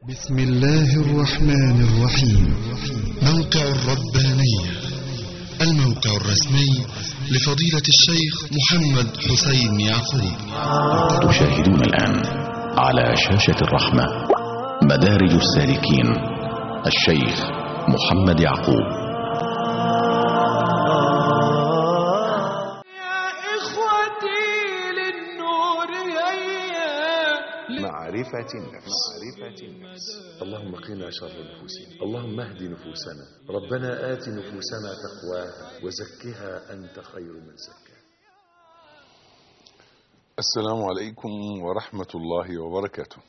بسم الله الرحمن الرحيم موقع الربانية الموقع الرسمي لفضيلة الشيخ محمد حسين يعقوب تشاهدون الآن على شاشة الرحمة مدارج السالكين الشيخ محمد يعقوب يا إخوتي للنور هيا معرفة النفس معرفة النفس اللهم قنا شر نفوسنا اللهم اهد نفوسنا ربنا آت نفوسنا تقواها وزكها أنت خير من زكاها السلام عليكم ورحمة الله وبركاته.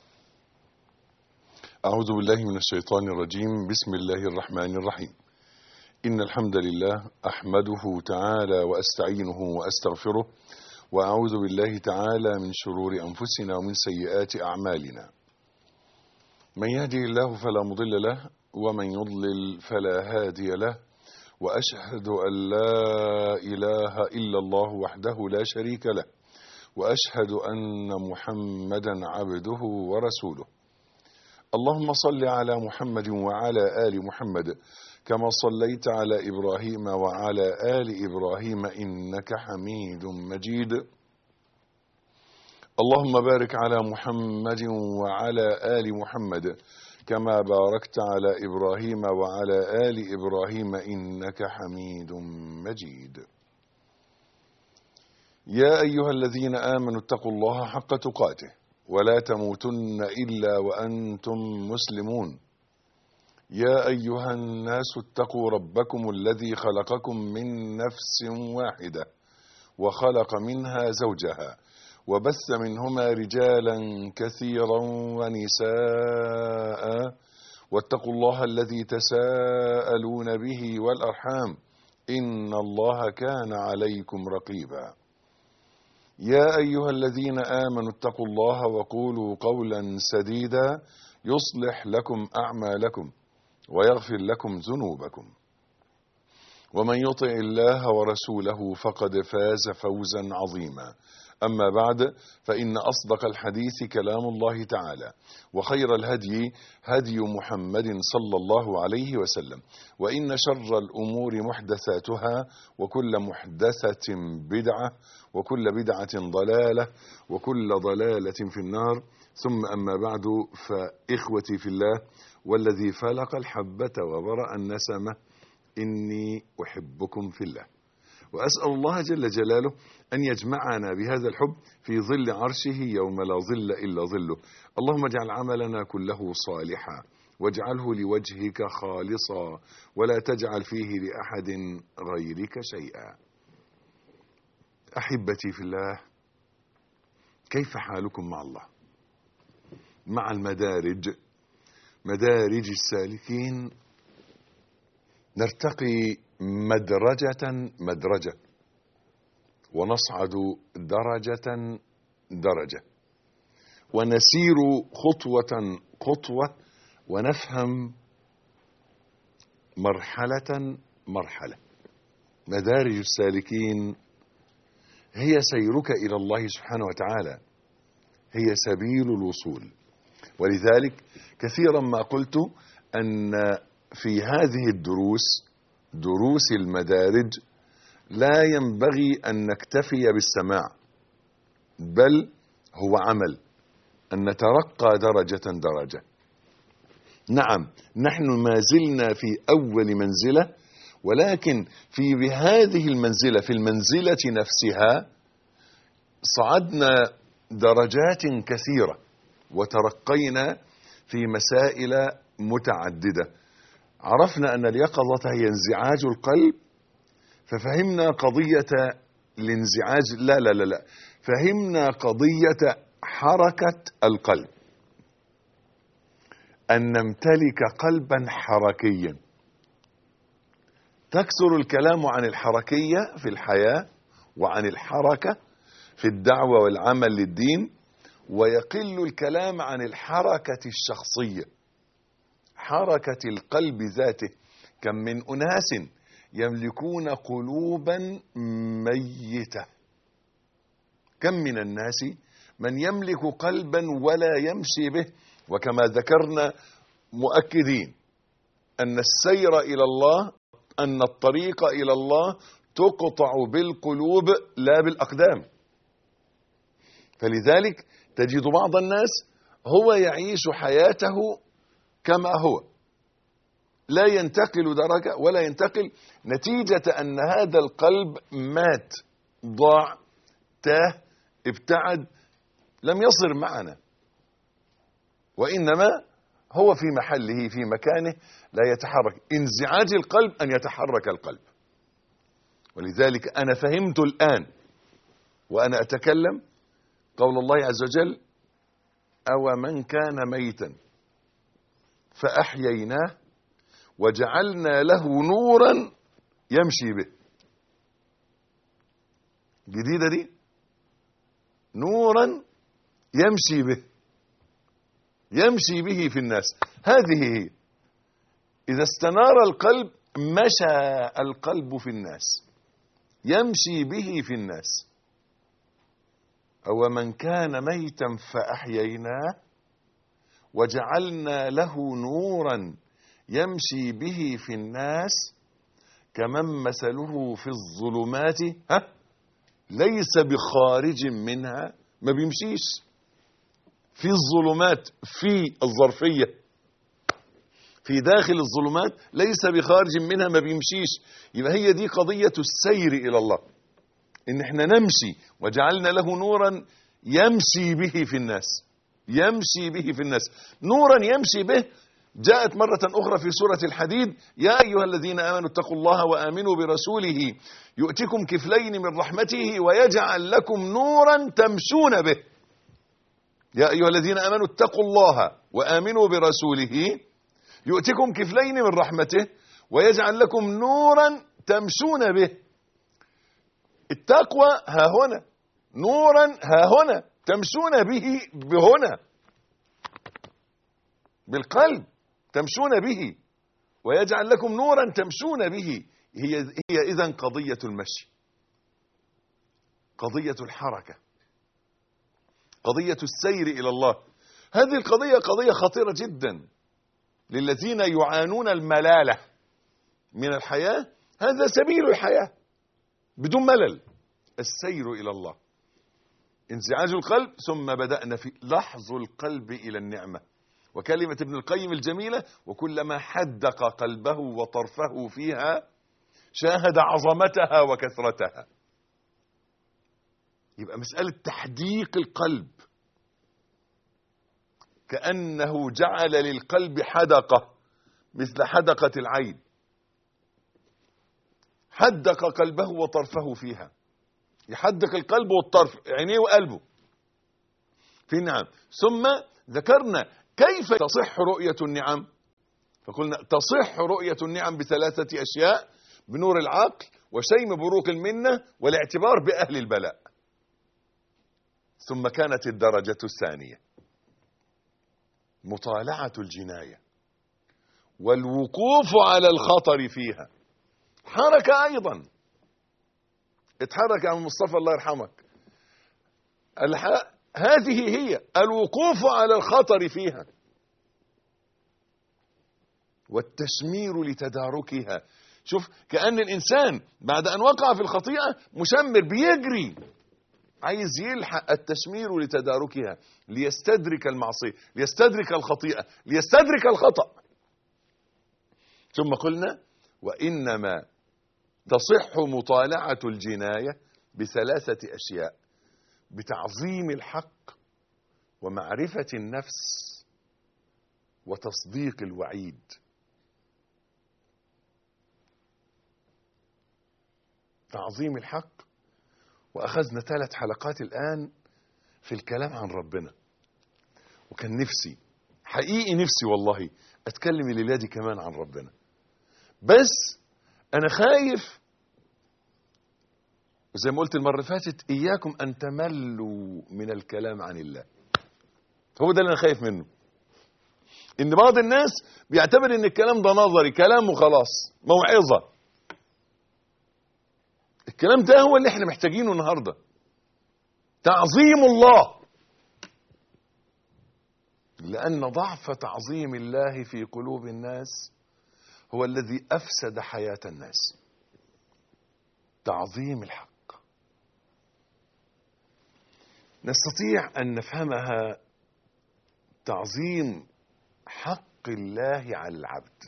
أعوذ بالله من الشيطان الرجيم، بسم الله الرحمن الرحيم. إن الحمد لله أحمده تعالى وأستعينه وأستغفره وأعوذ بالله تعالى من شرور أنفسنا ومن سيئات أعمالنا. من يهدي الله فلا مضل له ومن يضلل فلا هادي له وأشهد أن لا إله إلا الله وحده لا شريك له. واشهد ان محمدا عبده ورسوله اللهم صل على محمد وعلى ال محمد كما صليت على ابراهيم وعلى ال ابراهيم انك حميد مجيد اللهم بارك على محمد وعلى ال محمد كما باركت على ابراهيم وعلى ال ابراهيم انك حميد مجيد يا أيها الذين آمنوا اتقوا الله حق تقاته ولا تموتن إلا وأنتم مسلمون يا أيها الناس اتقوا ربكم الذي خلقكم من نفس واحدة وخلق منها زوجها وبث منهما رجالا كثيرا ونساء واتقوا الله الذي تساءلون به والأرحام إن الله كان عليكم رقيبا يا أيها الذين آمنوا اتقوا الله وقولوا قولا سديدا يصلح لكم أعمالكم ويغفر لكم ذنوبكم ومن يطع الله ورسوله فقد فاز فوزا عظيما أما بعد فإن أصدق الحديث كلام الله تعالى وخير الهدي هدي محمد صلى الله عليه وسلم وإن شر الأمور محدثاتها وكل محدثة بدعة وكل بدعة ضلالة وكل ضلالة في النار ثم أما بعد فإخوتي في الله والذي فلق الحبة وبرأ النسمة إني أحبكم في الله وأسأل الله جل جلاله أن يجمعنا بهذا الحب في ظل عرشه يوم لا ظل إلا ظله اللهم اجعل عملنا كله صالحا واجعله لوجهك خالصا ولا تجعل فيه لأحد غيرك شيئا أحبتي في الله كيف حالكم مع الله مع المدارج مدارج السالكين نرتقي مدرجة مدرجة ونصعد درجة درجة ونسير خطوة خطوة ونفهم مرحلة مرحلة مدارج السالكين هي سيرك إلى الله سبحانه وتعالى هي سبيل الوصول ولذلك كثيرا ما قلت أن في هذه الدروس دروس المدارج لا ينبغي أن نكتفي بالسماع بل هو عمل أن نترقى درجة درجة نعم نحن ما زلنا في أول منزلة ولكن في بهذه المنزلة في المنزلة نفسها صعدنا درجات كثيرة وترقينا في مسائل متعددة عرفنا أن اليقظة هي انزعاج القلب ففهمنا قضية الانزعاج لا لا لا لا فهمنا قضية حركة القلب أن نمتلك قلبا حركيا تكثر الكلام عن الحركية في الحياة وعن الحركة في الدعوة والعمل للدين ويقل الكلام عن الحركة الشخصية حركة القلب ذاته كم من أناس يملكون قلوبا ميتة كم من الناس من يملك قلبا ولا يمشي به وكما ذكرنا مؤكدين أن السير إلى الله أن الطريق إلى الله تقطع بالقلوب لا بالأقدام فلذلك تجد بعض الناس هو يعيش حياته كما هو لا ينتقل درجة ولا ينتقل نتيجة أن هذا القلب مات ضاع تاه ابتعد لم يصر معنا وإنما هو في محله في مكانه لا يتحرك انزعاج القلب أن يتحرك القلب ولذلك أنا فهمت الآن وأنا أتكلم قول الله عز وجل أو من كان ميتا فأحييناه وجعلنا له نورا يمشي به جديدة دي نورا يمشي به يمشي به في الناس هذه هي إذا استنار القلب مشى القلب في الناس يمشي به في الناس أو من كان ميتا فأحييناه وجعلنا له نورا يمشي به في الناس كمن مثله في الظلمات ها ليس بخارج منها ما بيمشيش في الظلمات في الظرفية في داخل الظلمات ليس بخارج منها ما بيمشيش يبقى هي دي قضية السير إلى الله إن احنا نمشي وجعلنا له نورا يمشي به في الناس يمشي به في الناس نورا يمشي به جاءت مرة أخرى في سورة الحديد يا أيها الذين آمنوا اتقوا الله وآمنوا برسوله يؤتكم كفلين من رحمته ويجعل لكم نورا تمشون به يا أيها الذين آمنوا اتقوا الله وآمنوا برسوله يؤتكم كفلين من رحمته ويجعل لكم نورا تمشون به التقوى ها هنا نورا ها هنا تمشون به بهنا بالقلب تمشون به ويجعل لكم نورا تمشون به هي هي اذا قضيه المشي قضيه الحركه قضيه السير الى الله هذه القضيه قضيه خطيره جدا للذين يعانون الملاله من الحياه هذا سبيل الحياه بدون ملل السير الى الله انزعاج القلب ثم بدانا في لحظ القلب الى النعمه وكلمة ابن القيم الجميلة وكلما حدق قلبه وطرفه فيها شاهد عظمتها وكثرتها يبقى مسألة تحديق القلب كأنه جعل للقلب حدقة مثل حدقة العين حدق قلبه وطرفه فيها يحدق القلب والطرف عينيه وقلبه في نعم ثم ذكرنا كيف تصح رؤية النعم فقلنا تصح رؤية النعم بثلاثة أشياء بنور العقل وشيم بروق المنة والاعتبار بأهل البلاء ثم كانت الدرجة الثانية مطالعة الجناية والوقوف على الخطر فيها حركة أيضا اتحرك يا عم مصطفى الله يرحمك الح... هذه هي الوقوف على الخطر فيها والتشمير لتداركها شوف كأن الإنسان بعد أن وقع في الخطيئة مشمر بيجري عايز يلحق التشمير لتداركها ليستدرك المعصية ليستدرك الخطيئة ليستدرك الخطأ ثم قلنا وإنما تصح مطالعة الجناية بثلاثة أشياء بتعظيم الحق ومعرفة النفس وتصديق الوعيد تعظيم الحق وأخذنا ثلاث حلقات الآن في الكلام عن ربنا وكان نفسي حقيقي نفسي والله أتكلم الليلة دي كمان عن ربنا بس أنا خايف زي ما قلت المرة اللي فاتت إياكم أن تملوا من الكلام عن الله هو ده اللي أنا خايف منه إن بعض الناس بيعتبر إن الكلام ده نظري كلام وخلاص موعظة الكلام ده هو اللي احنا محتاجينه النهارده تعظيم الله لأن ضعف تعظيم الله في قلوب الناس هو الذي أفسد حياة الناس تعظيم الحق نستطيع أن نفهمها تعظيم حق الله على العبد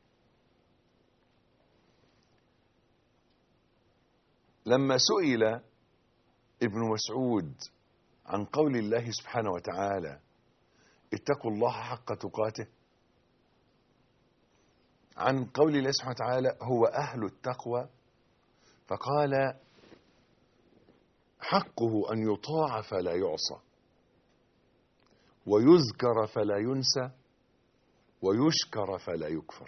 لما سئل ابن مسعود عن قول الله سبحانه وتعالى اتقوا الله حق تقاته عن قول الله سبحانه وتعالى هو أهل التقوى فقال حقه أن يطاع فلا يعصى ويذكر فلا ينسى ويشكر فلا يكفر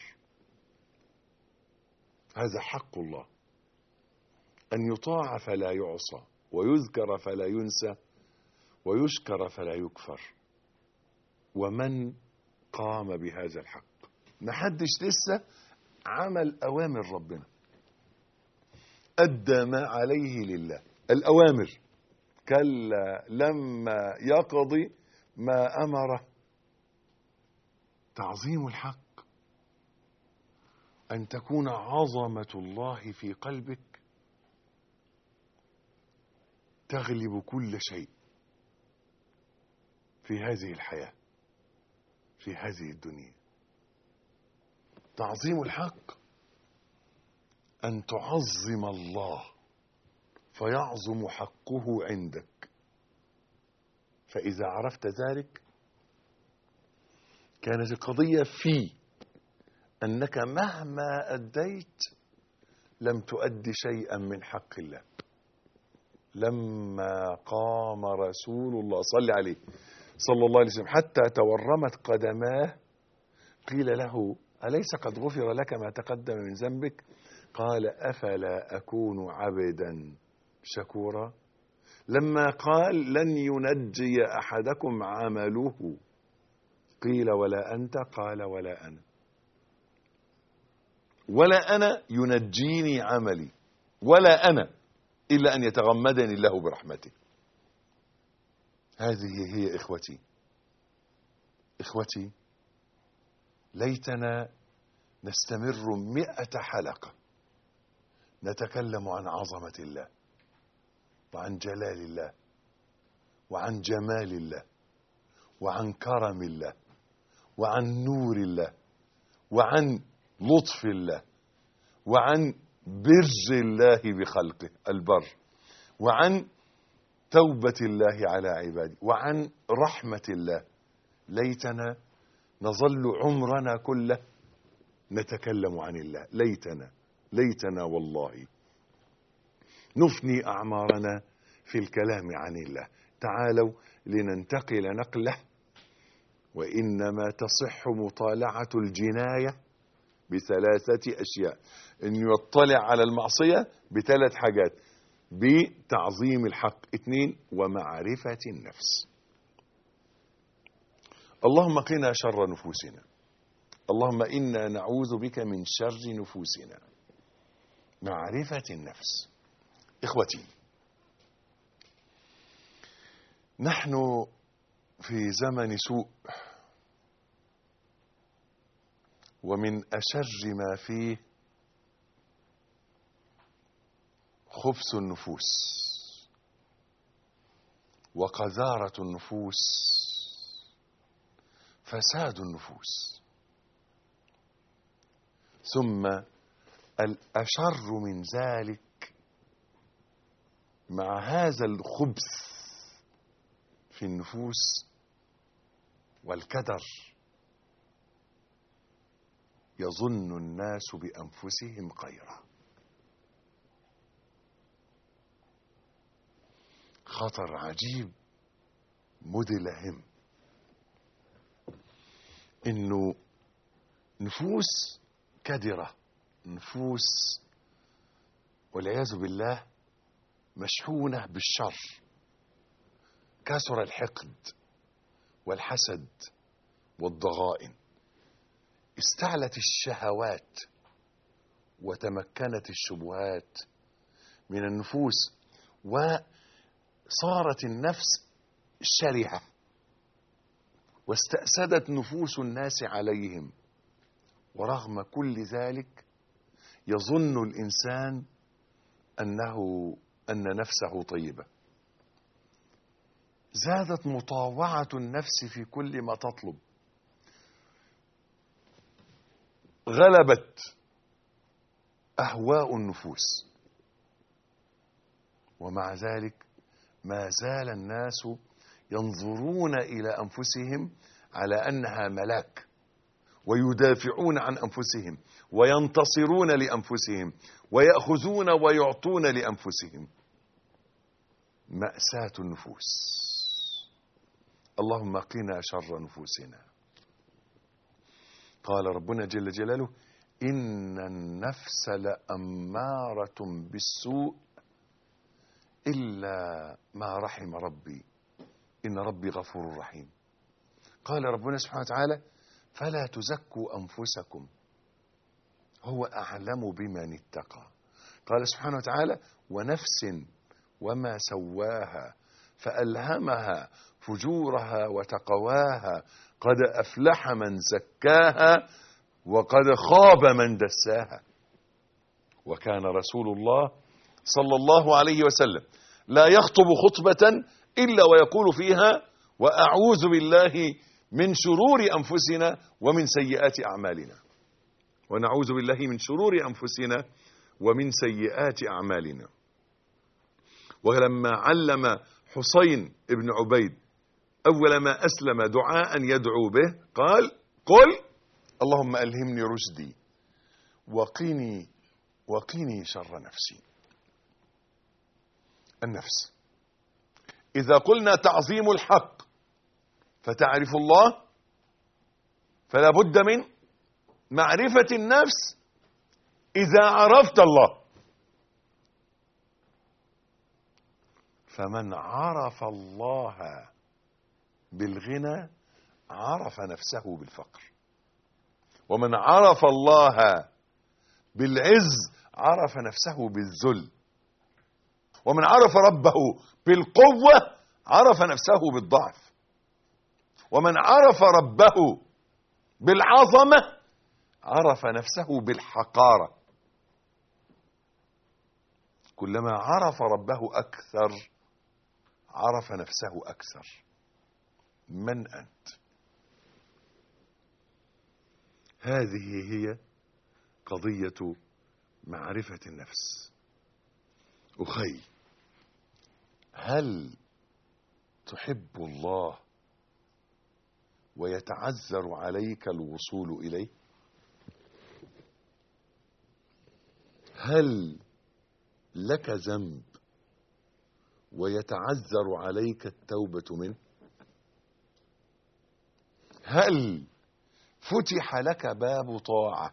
هذا حق الله أن يطاع فلا يعصى ويذكر فلا ينسى ويشكر فلا يكفر ومن قام بهذا الحق محدش لسه عمل أوامر ربنا أدى ما عليه لله الأوامر كلا لما يقضي ما أمره تعظيم الحق أن تكون عظمة الله في قلبك تغلب كل شيء في هذه الحياة في هذه الدنيا تعظيم الحق أن تعظم الله فيعظم حقه عندك فإذا عرفت ذلك كانت القضية في أنك مهما أديت لم تؤدي شيئا من حق الله لما قام رسول الله صلى عليه صلى الله عليه وسلم حتى تورمت قدماه قيل له أليس قد غفر لك ما تقدم من ذنبك قال أفلا أكون عبدا شكورا لما قال لن ينجي أحدكم عمله قيل ولا أنت قال ولا أنا ولا أنا ينجيني عملي ولا أنا إلا أن يتغمدني الله برحمته هذه هي إخوتي إخوتي ليتنا نستمر مئة حلقة نتكلم عن عظمة الله وعن جلال الله وعن جمال الله وعن كرم الله وعن نور الله وعن لطف الله وعن بر الله بخلقه البر وعن توبة الله على عباده وعن رحمة الله ليتنا نظل عمرنا كله نتكلم عن الله ليتنا ليتنا والله نفني أعمارنا في الكلام عن الله تعالوا لننتقل نقله وإنما تصح مطالعة الجناية بثلاثة أشياء أن يطلع على المعصية بثلاث حاجات بتعظيم الحق اثنين ومعرفة النفس اللهم قنا شر نفوسنا اللهم إنا نعوذ بك من شر نفوسنا معرفة النفس إخوتي نحن في زمن سوء ومن أشر ما فيه خبث النفوس وقذارة النفوس فساد النفوس ثم الأشر من ذلك مع هذا الخبث في النفوس والكدر يظن الناس بأنفسهم خيرا خطر عجيب مدلهم انه نفوس كدرة نفوس والعياذ بالله مشحونة بالشر كثر الحقد والحسد والضغائن استعلت الشهوات وتمكنت الشبهات من النفوس وصارت النفس شرهة واستأسدت نفوس الناس عليهم ورغم كل ذلك يظن الإنسان أنه أن نفسه طيبة زادت مطاوعة النفس في كل ما تطلب غلبت أهواء النفوس ومع ذلك ما زال الناس ينظرون إلى أنفسهم على أنها ملاك ويدافعون عن أنفسهم وينتصرون لأنفسهم ويأخذون ويعطون لأنفسهم مأساة النفوس اللهم قنا شر نفوسنا قال ربنا جل جلاله إن النفس لأمارة بالسوء إلا ما رحم ربي إن ربي غفور رحيم قال ربنا سبحانه وتعالى فلا تزكوا أنفسكم هو أعلم بمن اتقى قال سبحانه وتعالى ونفس وما سواها فألهمها فجورها وتقواها قد أفلح من زكاها وقد خاب من دساها وكان رسول الله صلى الله عليه وسلم لا يخطب خطبة إلا ويقول فيها وأعوذ بالله من شرور أنفسنا ومن سيئات أعمالنا ونعوذ بالله من شرور أنفسنا ومن سيئات أعمالنا ولما علم حسين بن عبيد أول ما أسلم دعاء يدعو به قال قل اللهم ألهمني رشدي وقني وقني شر نفسي النفس إذا قلنا تعظيم الحق فتعرف الله فلا بد من معرفة النفس إذا عرفت الله فمن عرف الله بالغنى عرف نفسه بالفقر ومن عرف الله بالعز عرف نفسه بالذل ومن عرف ربه بالقوة عرف نفسه بالضعف ومن عرف ربه بالعظمة عرف نفسه بالحقارة كلما عرف ربه أكثر عرف نفسه أكثر من أنت هذه هي قضية معرفة النفس أخي هل تحب الله ويتعذر عليك الوصول إليه هل لك ذنب ويتعذر عليك التوبة منه هل فتح لك باب طاعة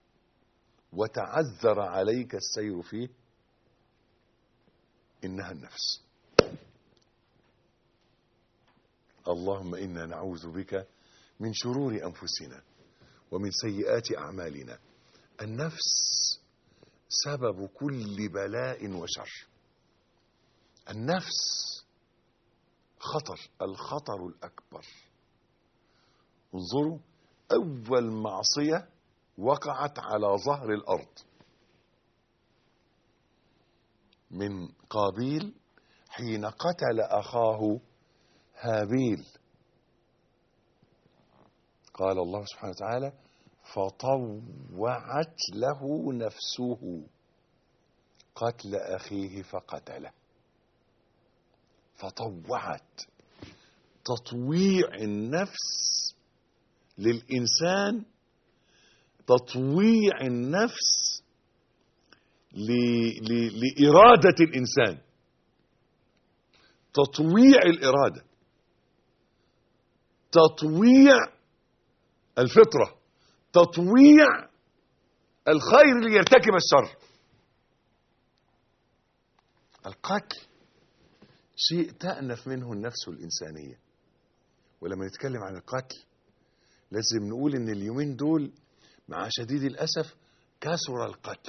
وتعذر عليك السير فيه إنها النفس اللهم إنا نعوذ بك من شرور أنفسنا ومن سيئات أعمالنا النفس سبب كل بلاء وشر النفس خطر الخطر الأكبر انظروا أول معصية وقعت على ظهر الأرض من قابيل حين قتل أخاه هابيل قال الله سبحانه وتعالى فطوعت له نفسه قتل أخيه فقتله فطوعت تطويع النفس للإنسان تطويع النفس ل... ل... لإرادة الإنسان تطويع الإرادة تطويع الفطرة تطويع الخير ليرتكب الشر القتل شيء تأنف منه النفس الإنسانية ولما نتكلم عن القتل لازم نقول ان اليومين دول مع شديد الأسف كثر القتل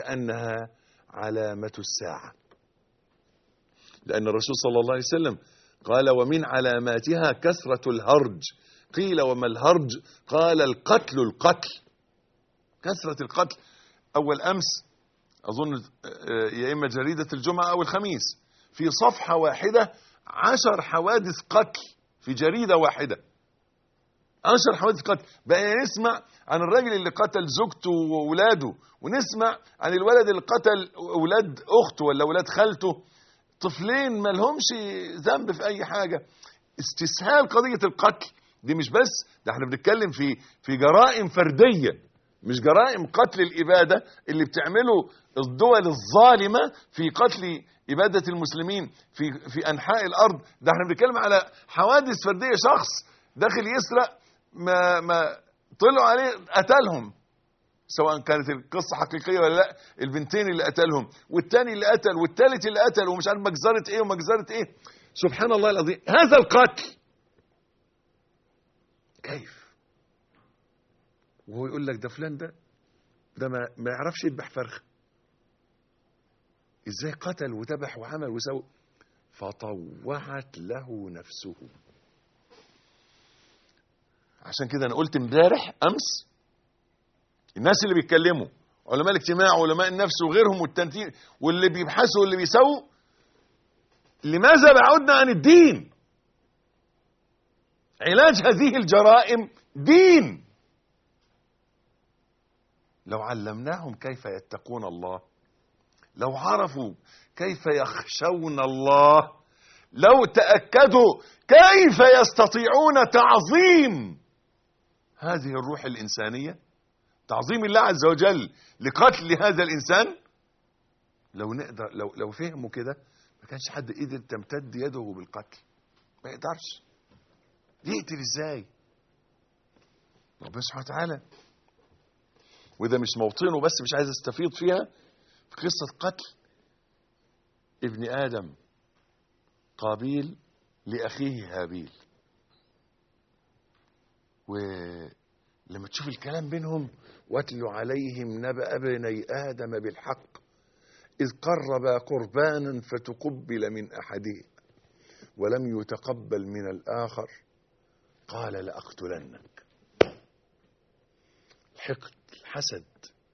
وكأنها علامة الساعة لأن الرسول صلى الله عليه وسلم قال ومن علاماتها كثرة الهرج قيل وما الهرج قال القتل القتل كثرة القتل أول أمس أظن آه، يا إما جريدة الجمعة أو الخميس في صفحة واحدة عشر حوادث قتل في جريدة واحدة عشر حوادث قتل بقى نسمع عن الراجل اللي قتل زوجته وولاده ونسمع عن الولد اللي قتل اولاد اخته ولا اولاد خالته طفلين ما لهمش ذنب في اي حاجه استسهال قضيه القتل دي مش بس ده احنا بنتكلم في في جرائم فرديه مش جرائم قتل الاباده اللي بتعمله الدول الظالمه في قتل اباده المسلمين في في انحاء الارض ده احنا بنتكلم على حوادث فرديه شخص داخل يسرق ما ما طلعوا عليه قتلهم سواء كانت القصة حقيقية ولا لا البنتين اللي قتلهم والتاني اللي قتل والتالت اللي قتل ومش عارف مجزرة ايه ومجزرة ايه سبحان الله العظيم هذا القتل كيف وهو يقول لك ده فلان ده ده ما, ما يعرفش يذبح فرخ ازاي قتل وذبح وعمل وسوى فطوعت له نفسه عشان كده انا قلت امبارح امس الناس اللي بيتكلموا علماء الاجتماع وعلماء النفس وغيرهم والتنتين واللي بيبحثوا واللي بيسووا لماذا بعدنا عن الدين علاج هذه الجرائم دين لو علمناهم كيف يتقون الله لو عرفوا كيف يخشون الله لو تأكدوا كيف يستطيعون تعظيم هذه الروح الإنسانية تعظيم الله عز وجل لقتل هذا الإنسان لو نقدر لو لو فهموا كده ما كانش حد قدر تمتد يده بالقتل ما يقدرش يقتل ازاي ربنا سبحانه وتعالى وده مش موطنه بس مش عايز استفيض فيها في قصة قتل ابن آدم قابيل لأخيه هابيل ولما تشوف الكلام بينهم واتل عليهم نبأ ابني آدم بالحق إذ قربا قربانا فتقبل من أحدهم ولم يتقبل من الآخر قال لأقتلنك الحقد الحسد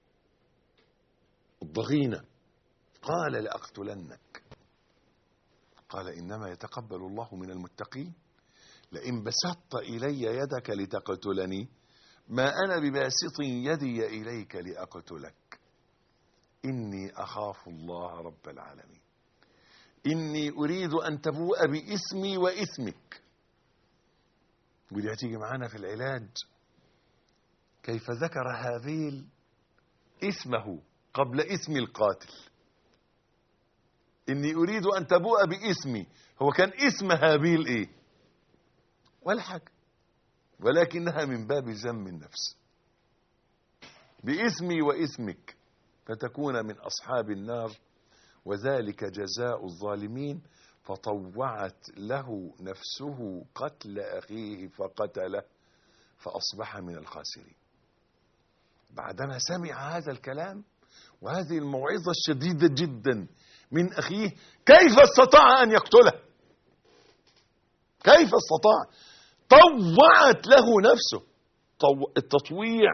الضغينة قال لأقتلنك قال إنما يتقبل الله من المتقين لئن بسطت إلي يدك لتقتلني ما أنا بباسط يدي إليك لأقتلك إني أخاف الله رب العالمين إني أريد أن تبوء باسمي وإثمك ودي هتيجي معانا في العلاج كيف ذكر هابيل اسمه قبل اسم القاتل إني أريد أن تبوء باسمي هو كان اسم هابيل إيه ولا حاجة ولكنها من باب ذم النفس باسمي واسمك فتكون من أصحاب النار وذلك جزاء الظالمين فطوعت له نفسه قتل أخيه فقتله فأصبح من الخاسرين بعدما سمع هذا الكلام وهذه الموعظة الشديدة جدا من أخيه كيف استطاع أن يقتله كيف استطاع طوعت له نفسه طو... التطويع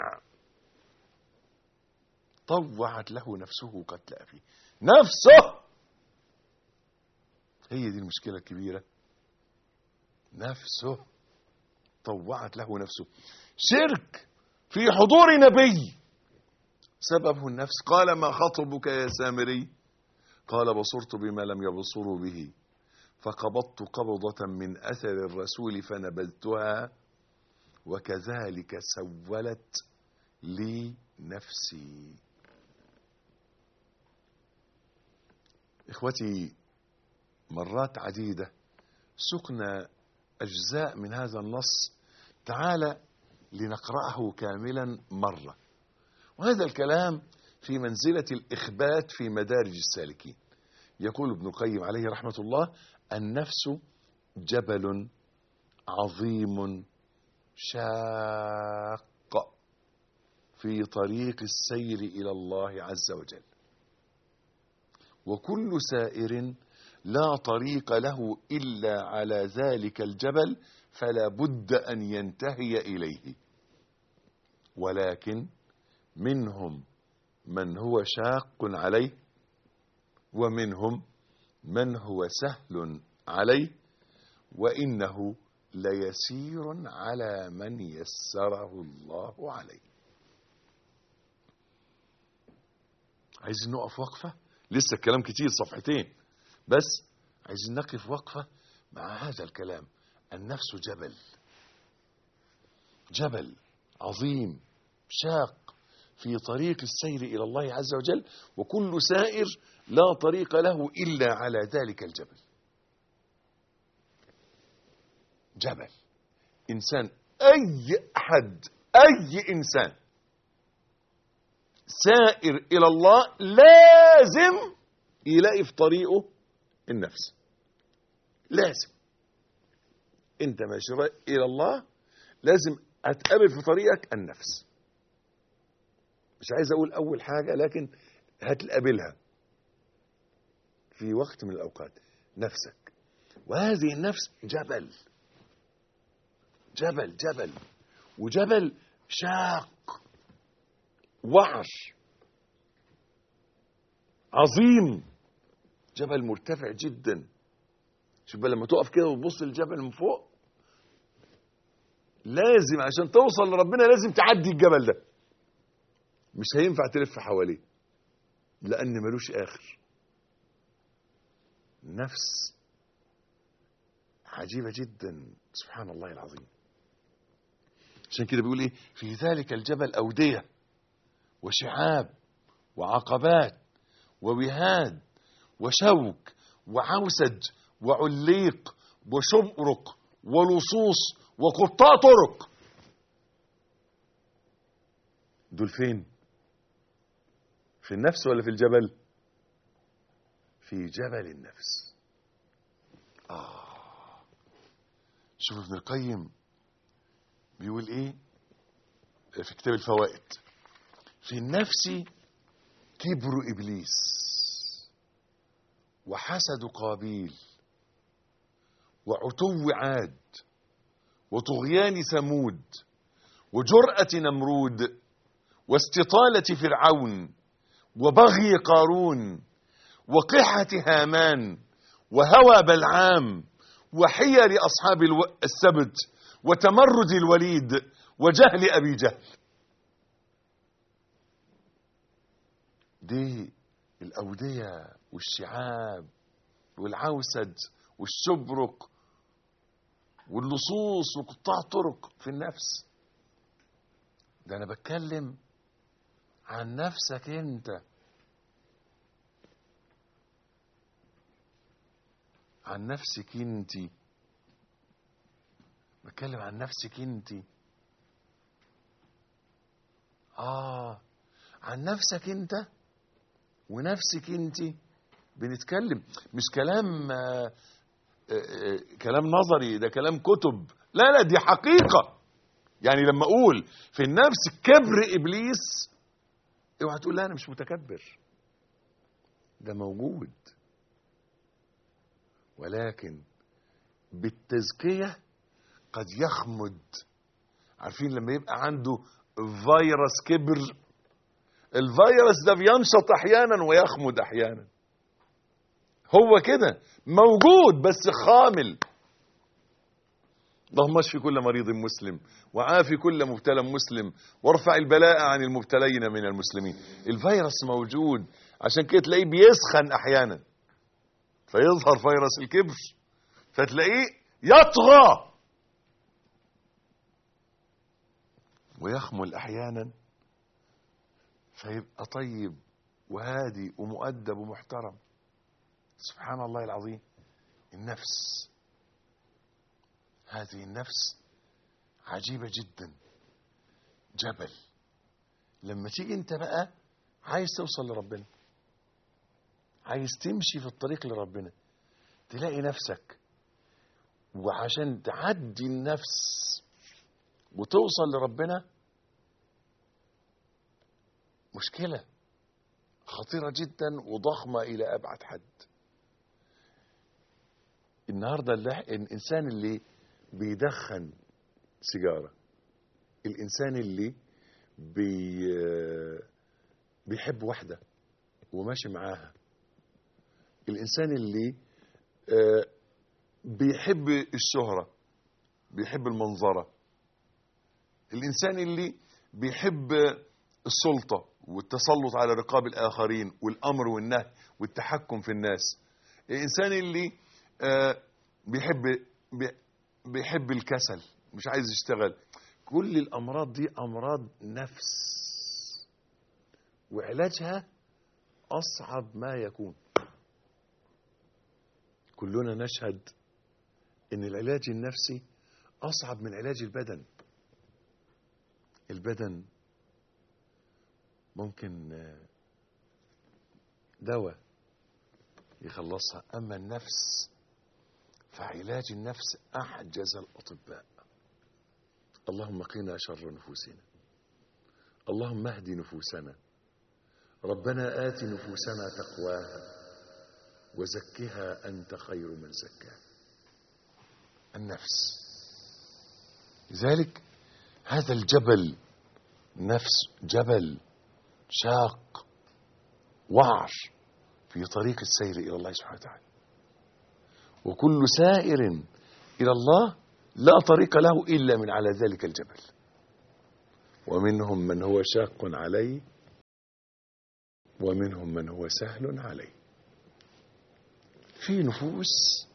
طوعت له نفسه قتل أخيه نفسه هي دي المشكلة الكبيرة نفسه طوعت له نفسه شرك في حضور نبي سببه النفس قال ما خطبك يا سامري قال بصرت بما لم يبصروا به فقبضت قبضة من أثر الرسول فنبذتها وكذلك سولت لي نفسي إخوتي مرات عديدة سقنا أجزاء من هذا النص تعالى لنقرأه كاملا مرة وهذا الكلام في منزلة الإخبات في مدارج السالكين يقول ابن القيم عليه رحمة الله النفس جبل عظيم شاق في طريق السير إلى الله عز وجل وكل سائر لا طريق له إلا على ذلك الجبل فلا بد أن ينتهي إليه ولكن منهم من هو شاق عليه ومنهم من هو سهل عليه وإنه ليسير على من يسره الله عليه عايزين نقف وقفة لسه الكلام كتير صفحتين بس عايزين نقف وقفة مع هذا الكلام النفس جبل جبل عظيم شاق في طريق السير إلى الله عز وجل وكل سائر لا طريق له إلا على ذلك الجبل جبل إنسان أي أحد أي إنسان سائر إلى الله لازم يلاقي في طريقه النفس لازم انت ماشي رايح الى الله لازم هتقابل في طريقك النفس مش عايز اقول اول حاجه لكن هتقابلها في وقت من الاوقات نفسك وهذه النفس جبل جبل جبل وجبل شاق وعر عظيم جبل مرتفع جدا شوف بقى لما تقف كده وتبص للجبل من فوق لازم عشان توصل لربنا لازم تعدي الجبل ده مش هينفع تلف حواليه لان ملوش اخر نفس عجيبة جدا سبحان الله العظيم عشان كده بيقول ايه في ذلك الجبل أودية وشعاب وعقبات ووهاد وشوك وعوسج وعليق وشمرق ولصوص وقطاع طرق دول فين في النفس ولا في الجبل في جبل النفس آه شوف ابن القيم بيقول ايه في كتاب الفوائد في النفس كبر ابليس وحسد قابيل وعتو عاد وطغيان ثمود وجرأة نمرود واستطالة فرعون وبغي قارون وقحة هامان وهوى بلعام وحيل أصحاب الو- السبت وتمرد الوليد وجهل أبي جهل دي الأودية والشعاب والعوسد والشبرق واللصوص وقطاع طرق في النفس ده أنا بتكلم عن نفسك أنت عن نفسك انت بتكلم عن نفسك انت اه عن نفسك انت ونفسك انت بنتكلم مش كلام آه آه آه كلام نظري ده كلام كتب لا لا دي حقيقة يعني لما اقول في النفس كبر ابليس اوعى تقول لا انا مش متكبر ده موجود ولكن بالتزكية قد يخمد عارفين لما يبقى عنده فيروس كبر الفيروس ده بينشط احيانا ويخمد احيانا هو كده موجود بس خامل اللهم اشف كل مريض مسلم وعافي كل مبتلى مسلم وارفع البلاء عن المبتلين من المسلمين الفيروس موجود عشان كده تلاقيه بيسخن احيانا فيظهر فيروس الكبر فتلاقيه يطغى ويخمل احيانا فيبقى طيب وهادي ومؤدب ومحترم سبحان الله العظيم النفس هذه النفس عجيبة جدا جبل لما تيجي انت بقى عايز توصل لربنا عايز تمشي في الطريق لربنا تلاقي نفسك وعشان تعدي النفس وتوصل لربنا مشكلة خطيرة جدا وضخمة إلى أبعد حد النهارده اللي- الانسان اللي بيدخن سيجاره الانسان اللي بي بيحب واحده وماشي معاها الانسان اللي آه، بيحب الشهره بيحب المنظره الانسان اللي بيحب السلطه والتسلط على رقاب الاخرين والامر والنهي والتحكم في الناس الانسان اللي آه، بيحب بي- بيحب الكسل مش عايز يشتغل كل الامراض دي امراض نفس وعلاجها اصعب ما يكون كلنا نشهد ان العلاج النفسي اصعب من علاج البدن البدن ممكن آه، دواء يخلصها اما النفس فعلاج النفس احجز الاطباء اللهم قنا شر نفوسنا اللهم اهد نفوسنا ربنا آت نفوسنا تقواها وزكها أنت خير من زكاها النفس لذلك هذا الجبل نفس جبل شاق وعر في طريق السير إلى الله سبحانه وتعالى وكل سائر إلى الله لا طريق له إلا من على ذلك الجبل ومنهم من هو شاق عليه ومنهم من هو سهل عليه في نفوس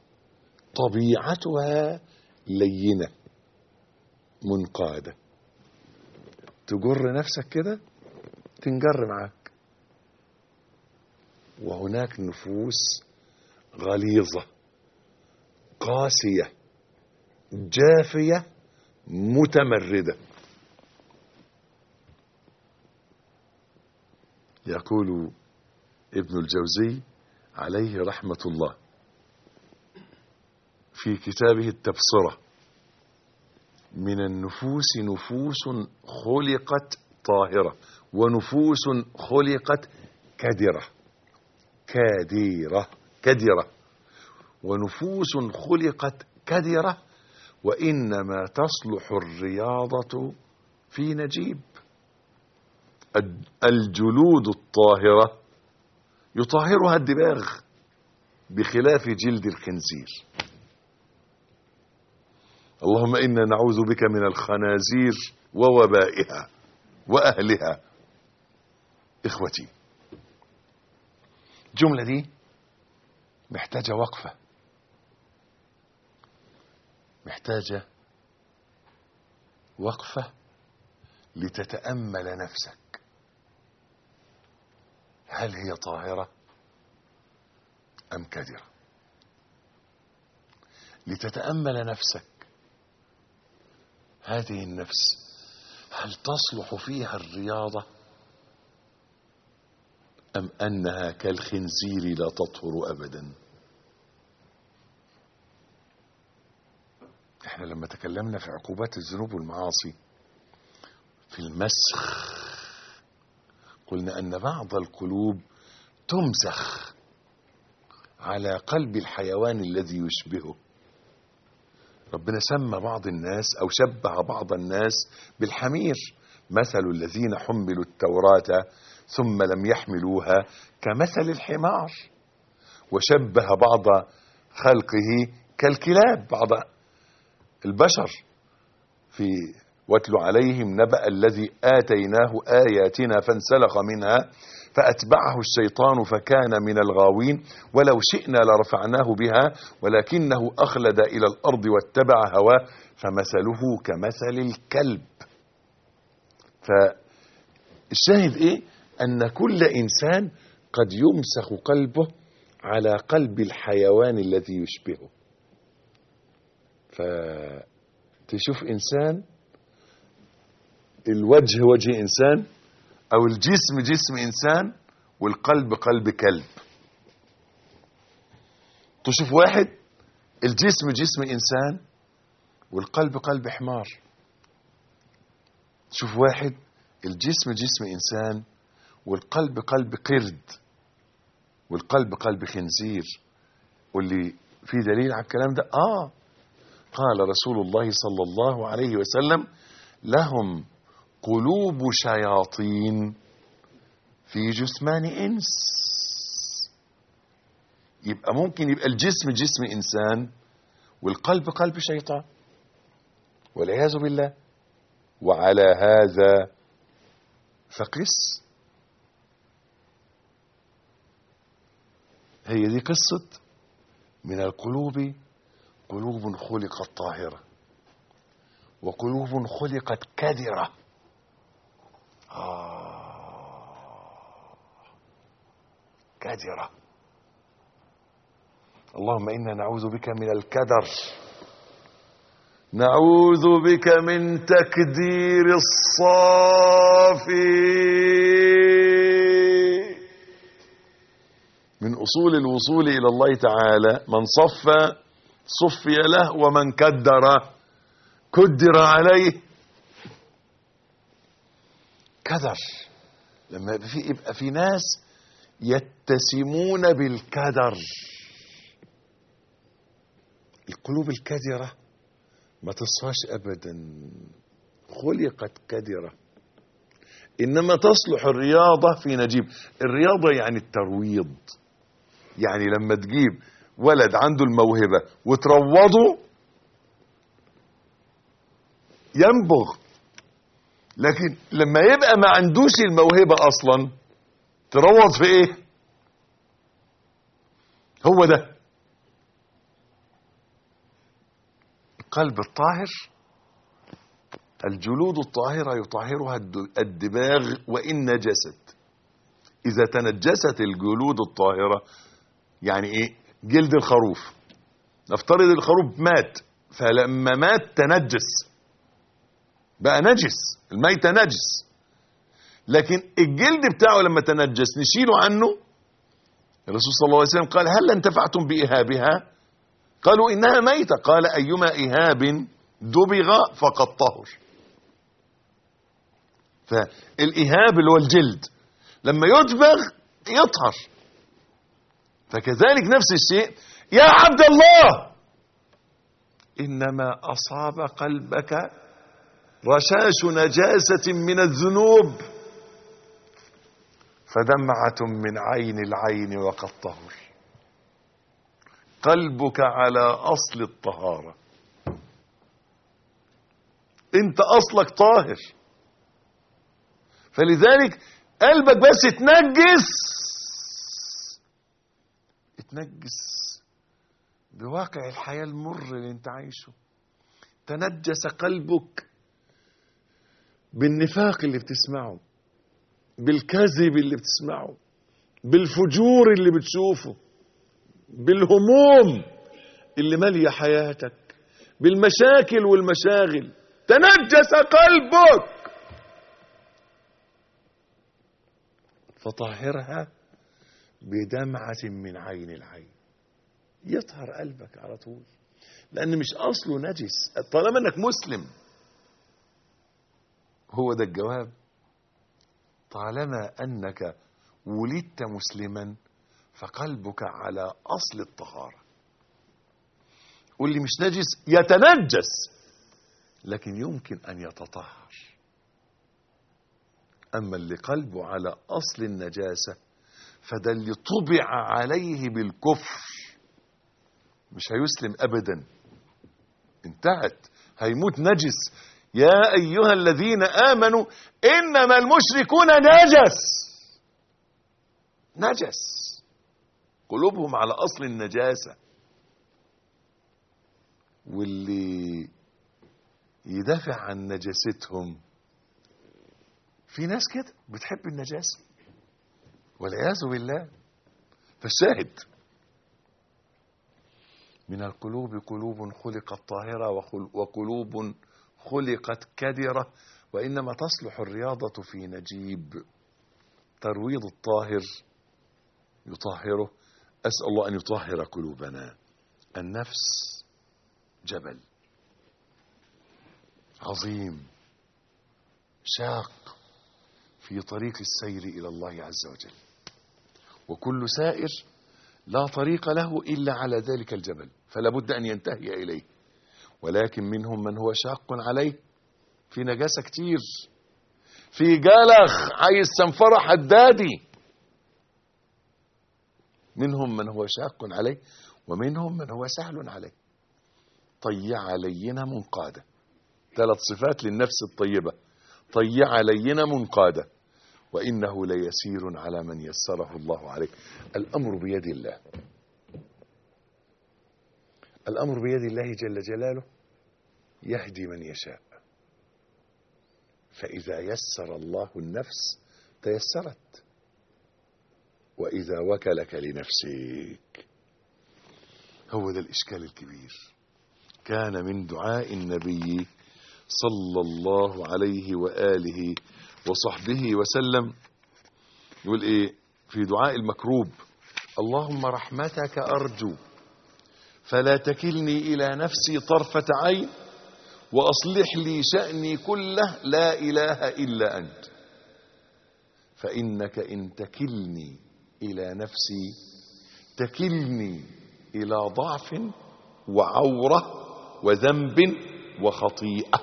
طبيعتها لينة منقادة تجر نفسك كده تنجر معاك وهناك نفوس غليظة قاسية جافية متمردة يقول ابن الجوزي عليه رحمة الله في كتابه التبصرة من النفوس نفوس خلقت طاهرة ونفوس خلقت كدرة كادرة كدرة ونفوس خلقت كدرة وإنما تصلح الرياضة في نجيب الج- الجلود الطاهرة يطهرها الدماغ بخلاف جلد الخنزير اللهم إنا نعوذ بك من الخنازير ووبائها وأهلها إخوتي الجملة دي محتاجة وقفة محتاجة وقفة لتتأمل نفسك هل هي طاهرة أم كدرة لتتأمل نفسك هذه النفس هل تصلح فيها الرياضة أم أنها كالخنزير لا تطهر أبدا احنا لما تكلمنا في عقوبات الذنوب والمعاصي في المسخ قلنا أن بعض القلوب تمسخ على قلب الحيوان الذي يشبهه ربنا سمى بعض الناس أو شبه بعض الناس بالحمير مثل الذين حملوا التوراة ثم لم يحملوها كمثل الحمار وشبه بعض خلقه كالكلاب بعض البشر في واتل عليهم نبأ الذي آتيناه آياتنا فانسلخ منها فأتبعه الشيطان فكان من الغاوين ولو شئنا لرفعناه بها ولكنه أخلد إلى الأرض واتبع هواه فمثله كمثل الكلب فالشاهد إيه أن كل إنسان قد يمسخ قلبه على قلب الحيوان الذي يشبهه فتشوف إنسان الوجه وجه إنسان أو الجسم جسم إنسان والقلب قلب كلب تشوف واحد الجسم جسم إنسان والقلب قلب حمار تشوف واحد الجسم جسم إنسان والقلب قلب قرد والقلب قلب خنزير واللي في دليل على الكلام ده اه قال رسول الله صلى الله عليه وسلم لهم قلوب شياطين في جثمان انس يبقى ممكن يبقى الجسم جسم انسان والقلب قلب شيطان والعياذ بالله وعلى هذا فقس هي دي قصة من القلوب قلوب خلقت طاهرة وقلوب خلقت كدرة آه كدرة اللهم إنا نعوذ بك من الكدر نعوذ بك من تكدير الصافي من أصول الوصول إلى الله تعالى من صفى صفي له ومن كدر كدر عليه كدر لما يبقى في, يبقى في ناس يتسمون بالكدر القلوب الكدرة ما تصفاش أبدا خلقت كدرة إنما تصلح الرياضة في نجيب الرياضة يعني الترويض يعني لما تجيب ولد عنده الموهبة وتروضه ينبغ لكن لما يبقى ما عندوش الموهبة أصلا تروض في إيه هو ده القلب الطاهر الجلود الطاهرة يطهرها الد- الدماغ وإن نجست إذا تنجست الجلود الطاهرة يعني إيه جلد الخروف نفترض الخروف مات فلما مات تنجس بقى نجس الميت نجس لكن الجلد بتاعه لما تنجس نشيله عنه الرسول صلى الله عليه وسلم قال هل انتفعتم بإهابها قالوا إنها ميتة قال أيما إهاب دبغ فقد طهر فالإهاب اللي هو الجلد لما يدبغ يطهر فكذلك نفس الشيء يا عبد الله إنما أصاب قلبك رشاش نجاسة من الذنوب فدمعة من عين العين وقد طهر قلبك على أصل الطهارة انت أصلك طاهر فلذلك قلبك بس اتنجس اتنجس بواقع الحياة المر اللي انت عايشه تنجس قلبك بالنفاق اللي بتسمعه بالكذب اللي بتسمعه بالفجور اللي بتشوفه بالهموم اللي ماليه حياتك بالمشاكل والمشاغل تنجس قلبك فطهرها بدمعة من عين العين يطهر قلبك على طول لأن مش أصله نجس طالما أنك مسلم هو ده الجواب طالما أنك ولدت مسلما فقلبك على أصل الطهارة واللي مش نجس يتنجس لكن يمكن أن يتطهر أما اللي قلبه على أصل النجاسة فده اللي طبع عليه بالكفر مش هيسلم أبدا انتهت هيموت نجس يا أيها الذين آمنوا إنما المشركون نجس نجس قلوبهم على أصل النجاسة واللي يدافع عن نجاستهم في ناس كده بتحب النجاسة والعياذ بالله فالشاهد من القلوب قلوب خلقت طاهرة وخل- وقلوب خلقت كدرة وإنما تصلح الرياضة في نجيب ترويض الطاهر يطهره أسأل الله أن يطهر قلوبنا النفس جبل عظيم شاق في طريق السير إلى الله عز وجل وكل سائر لا طريق له إلا على ذلك الجبل فلا بد أن ينتهي إليه ولكن منهم من هو شاق عليه في نجاسة كتير في جلخ عايز سنفرة حدادي منهم من هو شاق عليه ومنهم من هو سهل عليه طيع لينة منقادة ثلاث صفات للنفس الطيبة طيع لينة منقادة وإنه ليسير على من يسره الله عليه الأمر بيد الله الأمر بيد الله جل جلاله يهدي من يشاء فإذا يسر الله النفس تيسرت وإذا وكلك لنفسك هو ده الإشكال الكبير كان من دعاء النبي صلى الله عليه وآله وصحبه وسلم يقول إيه في دعاء المكروب اللهم رحمتك أرجو فلا تكلني إلى نفسي طرفة عين وأصلح لي شأني كله لا إله إلا أنت فإنك إن تكلني إلى نفسي تكلني إلى ضعف وعورة وذنب وخطيئة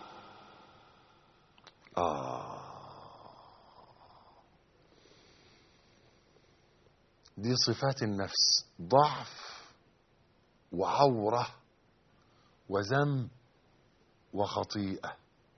آه دي صفات النفس ضعف وعورة وذنب وخطيئة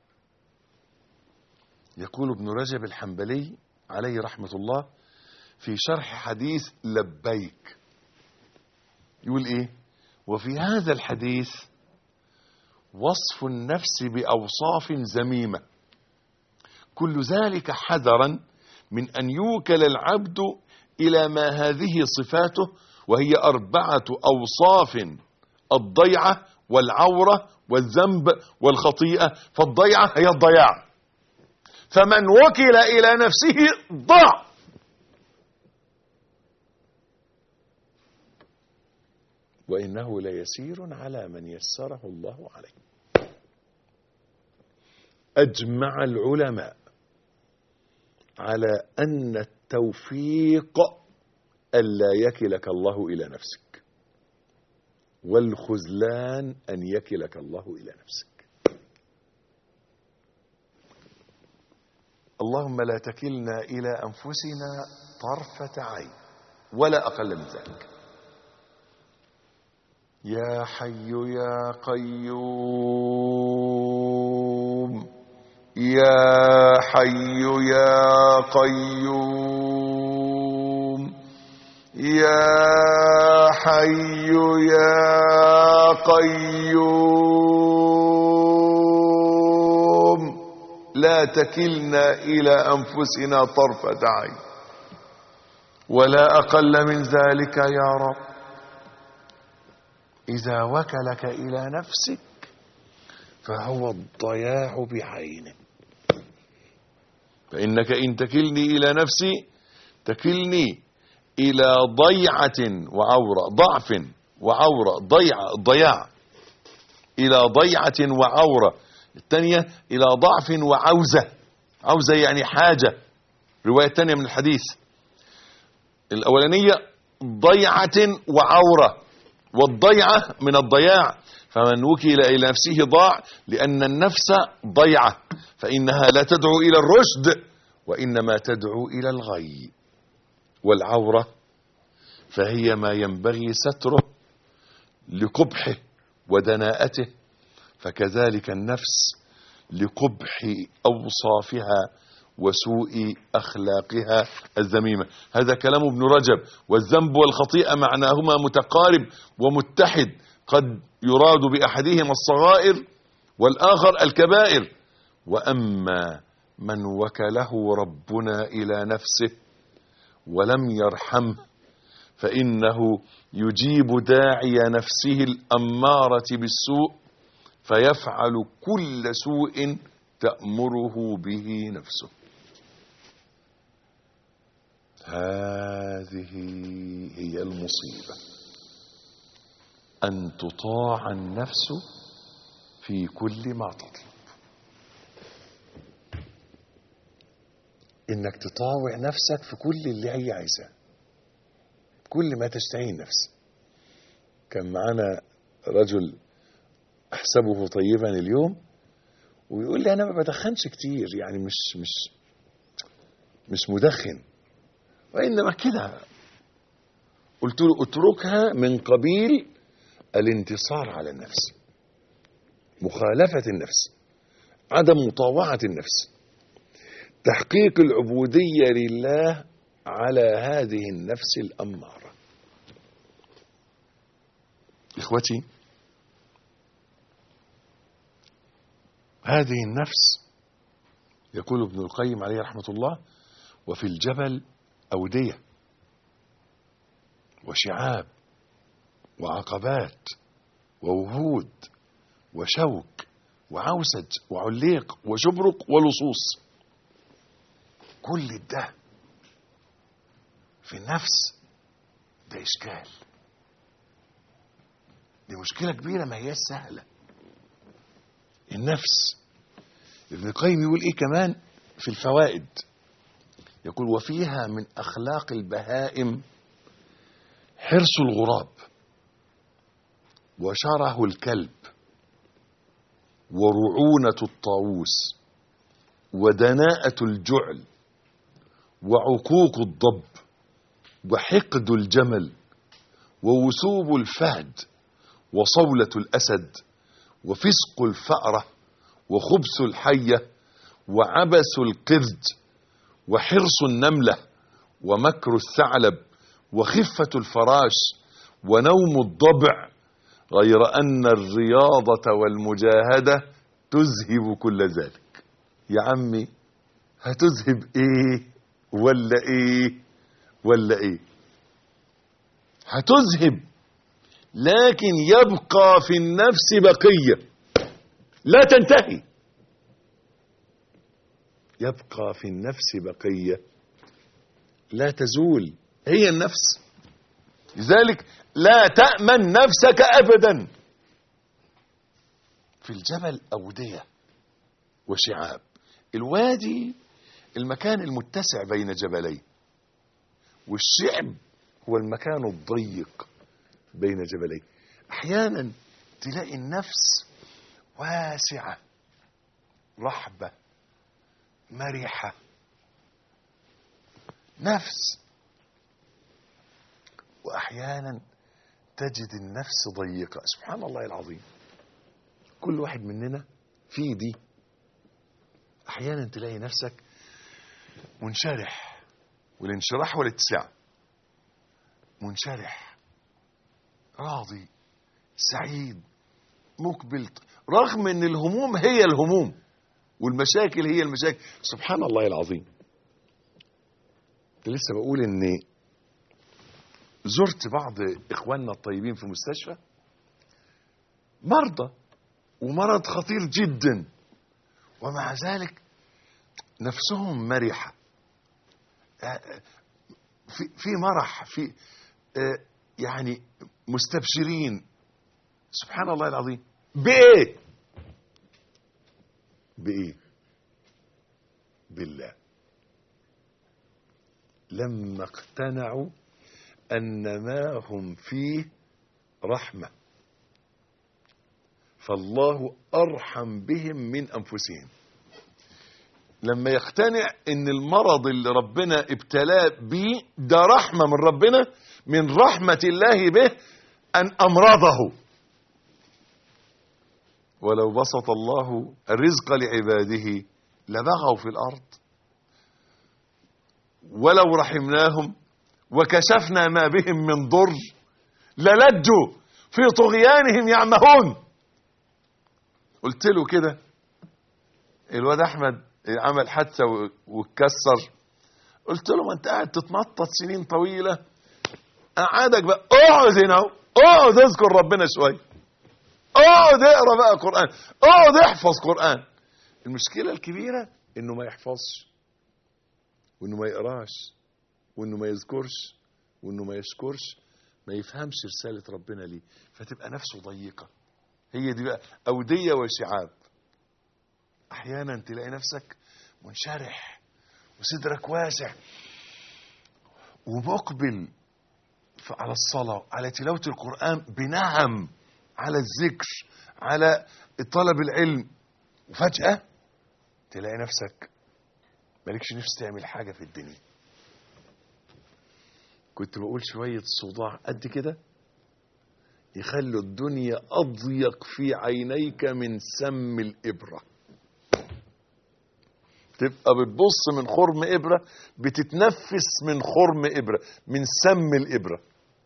يقول ابن رجب الحنبلي عليه رحمة الله في شرح حديث لبيك يقول ايه وفي هذا الحديث وصف النفس بأوصاف ذميمة كل ذلك حذرا من أن يوكل العبد إلى ما هذه صفاته وهي أربعة أوصاف الضيعة والعورة والذنب والخطيئة فالضيعة هي الضياع فمن وكل إلى نفسه ضاع وإنه ليسير على من يسره الله عليه أجمع العلماء على أن التوفيق ألا يكلك الله إلى نفسك والخذلان أن يكلك الله إلى نفسك اللهم لا تكلنا إلى أنفسنا طرفة عين ولا أقل من ذلك يا حي يا قيوم يا حي يا قيوم يا حي يا قيوم لا تكلنا إلى أنفسنا طرفة عين ولا أقل من ذلك يا رب إذا وكلك إلى نفسك فهو الضياع بعينه فإنك إن تكلني إلى نفسي تكلني إلى ضيعة وعورة ضعف وعورة ضيعة ضياع إلى ضيعة وعورة الثانية إلى ضعف وعوزة عوزة يعني حاجة رواية تانية من الحديث الأولانية ضيعة وعورة والضيعة من الضياع فمن وكل إلى نفسه ضاع لأن النفس ضيعة فإنها لا تدعو إلى الرشد وإنما تدعو إلى الغي والعورة فهي ما ينبغي ستره لقبحه ودناءته فكذلك النفس لقبح أوصافها وسوء أخلاقها الذميمة هذا كلام ابن رجب والذنب والخطيئة معناهما متقارب ومتحد قد يراد بأحدهما الصغائر والآخر الكبائر وأما من وكله ربنا إلى نفسه ولم يرحمه فإنه يجيب داعي نفسه الأمارة بالسوء فيفعل كل سوء تأمره به نفسه هذه هي المصيبة أن تطاع النفس في كل ما تطلب إنك تطاوع نفسك في كل اللي هي عايزاه كل ما تشتهيه النفس كان معانا رجل احسبه طيبا اليوم ويقول لي انا ما بدخنش كتير يعني مش مش مش مدخن وانما كده قلت له اتركها من قبيل الانتصار على النفس مخالفة النفس عدم مطاوعة النفس تحقيق العبودية لله على هذه النفس الأمارة إخوتي هذه النفس يقول ابن القيم عليه رحمة الله وفي الجبل أودية وشعاب وعقبات ووهود وشوك وعوسج وعليق وشبرق ولصوص كل ده في النفس ده إشكال دي مشكلة كبيرة ما هي سهلة النفس ابن القيم يقول ايه كمان في الفوائد يقول وفيها من اخلاق البهائم حرص الغراب وشره الكلب ورعونة الطاووس ودناءة الجعل وعقوق الضب وحقد الجمل ووثوب الفهد وصولة الأسد وفسق الفأرة وخبث الحية وعبس القرد وحرص النملة ومكر الثعلب وخفة الفراش ونوم الضبع غير أن الرياضة والمجاهدة تذهب كل ذلك يا عمي هتذهب ايه ولا ايه ولا ايه هتذهب لكن يبقى في النفس بقية لا تنتهي يبقى في النفس بقية لا تزول هي النفس لذلك لا تأمن نفسك أبدا في الجبل أودية وشعاب الوادي المكان المتسع بين جبلين والشعب هو المكان الضيق بين جبلين احيانا تلاقي النفس واسعه رحبه مرحه نفس واحيانا تجد النفس ضيقه سبحان الله العظيم كل واحد مننا في دي احيانا تلاقي نفسك منشرح والانشراح والاتساع منشرح راضي سعيد مقبل رغم ان الهموم هي الهموم والمشاكل هي المشاكل سبحان الله العظيم كنت لسه بقول ان زرت بعض اخواننا الطيبين في المستشفى مرضى ومرض خطير جدا ومع ذلك نفسهم مرحه في في مرح في يعني مستبشرين سبحان الله العظيم بايه بايه بالله لما اقتنعوا ان ما هم فيه رحمه فالله ارحم بهم من انفسهم لما يقتنع ان المرض اللي ربنا ابتلاه بيه ده رحمه من ربنا من رحمه الله به ان امرضه ولو بسط الله الرزق لعباده لبغوا في الارض ولو رحمناهم وكشفنا ما بهم من ضر للجوا في طغيانهم يعمهون قلت له كده الواد احمد عمل حادثه واتكسر قلت له ما انت قاعد تتنطط سنين طويله قعدك بقى اقعد هنا اهو اقعد اذكر ربنا شويه اقعد اقرا بقى قران اقعد احفظ قران المشكله الكبيره انه ما يحفظش وانه ما يقراش وانه ما يذكرش وانه ما يشكرش ما يفهمش رساله ربنا ليه فتبقى نفسه ضيقه هي دي بقى اوديه وشعاب احيانا تلاقي نفسك منشرح وصدرك واسع ومقبل على الصلاة على تلاوة القرآن بنهم على الذكر على طلب العلم وفجأة تلاقي نفسك مالكش نفس تعمل حاجة في الدنيا كنت بقول شوية صداع قد كده يخلوا الدنيا أضيق في عينيك من سم الإبرة تبقى بتبص من خرم إبرة بتتنفس من خرم إبرة من سم الإبرة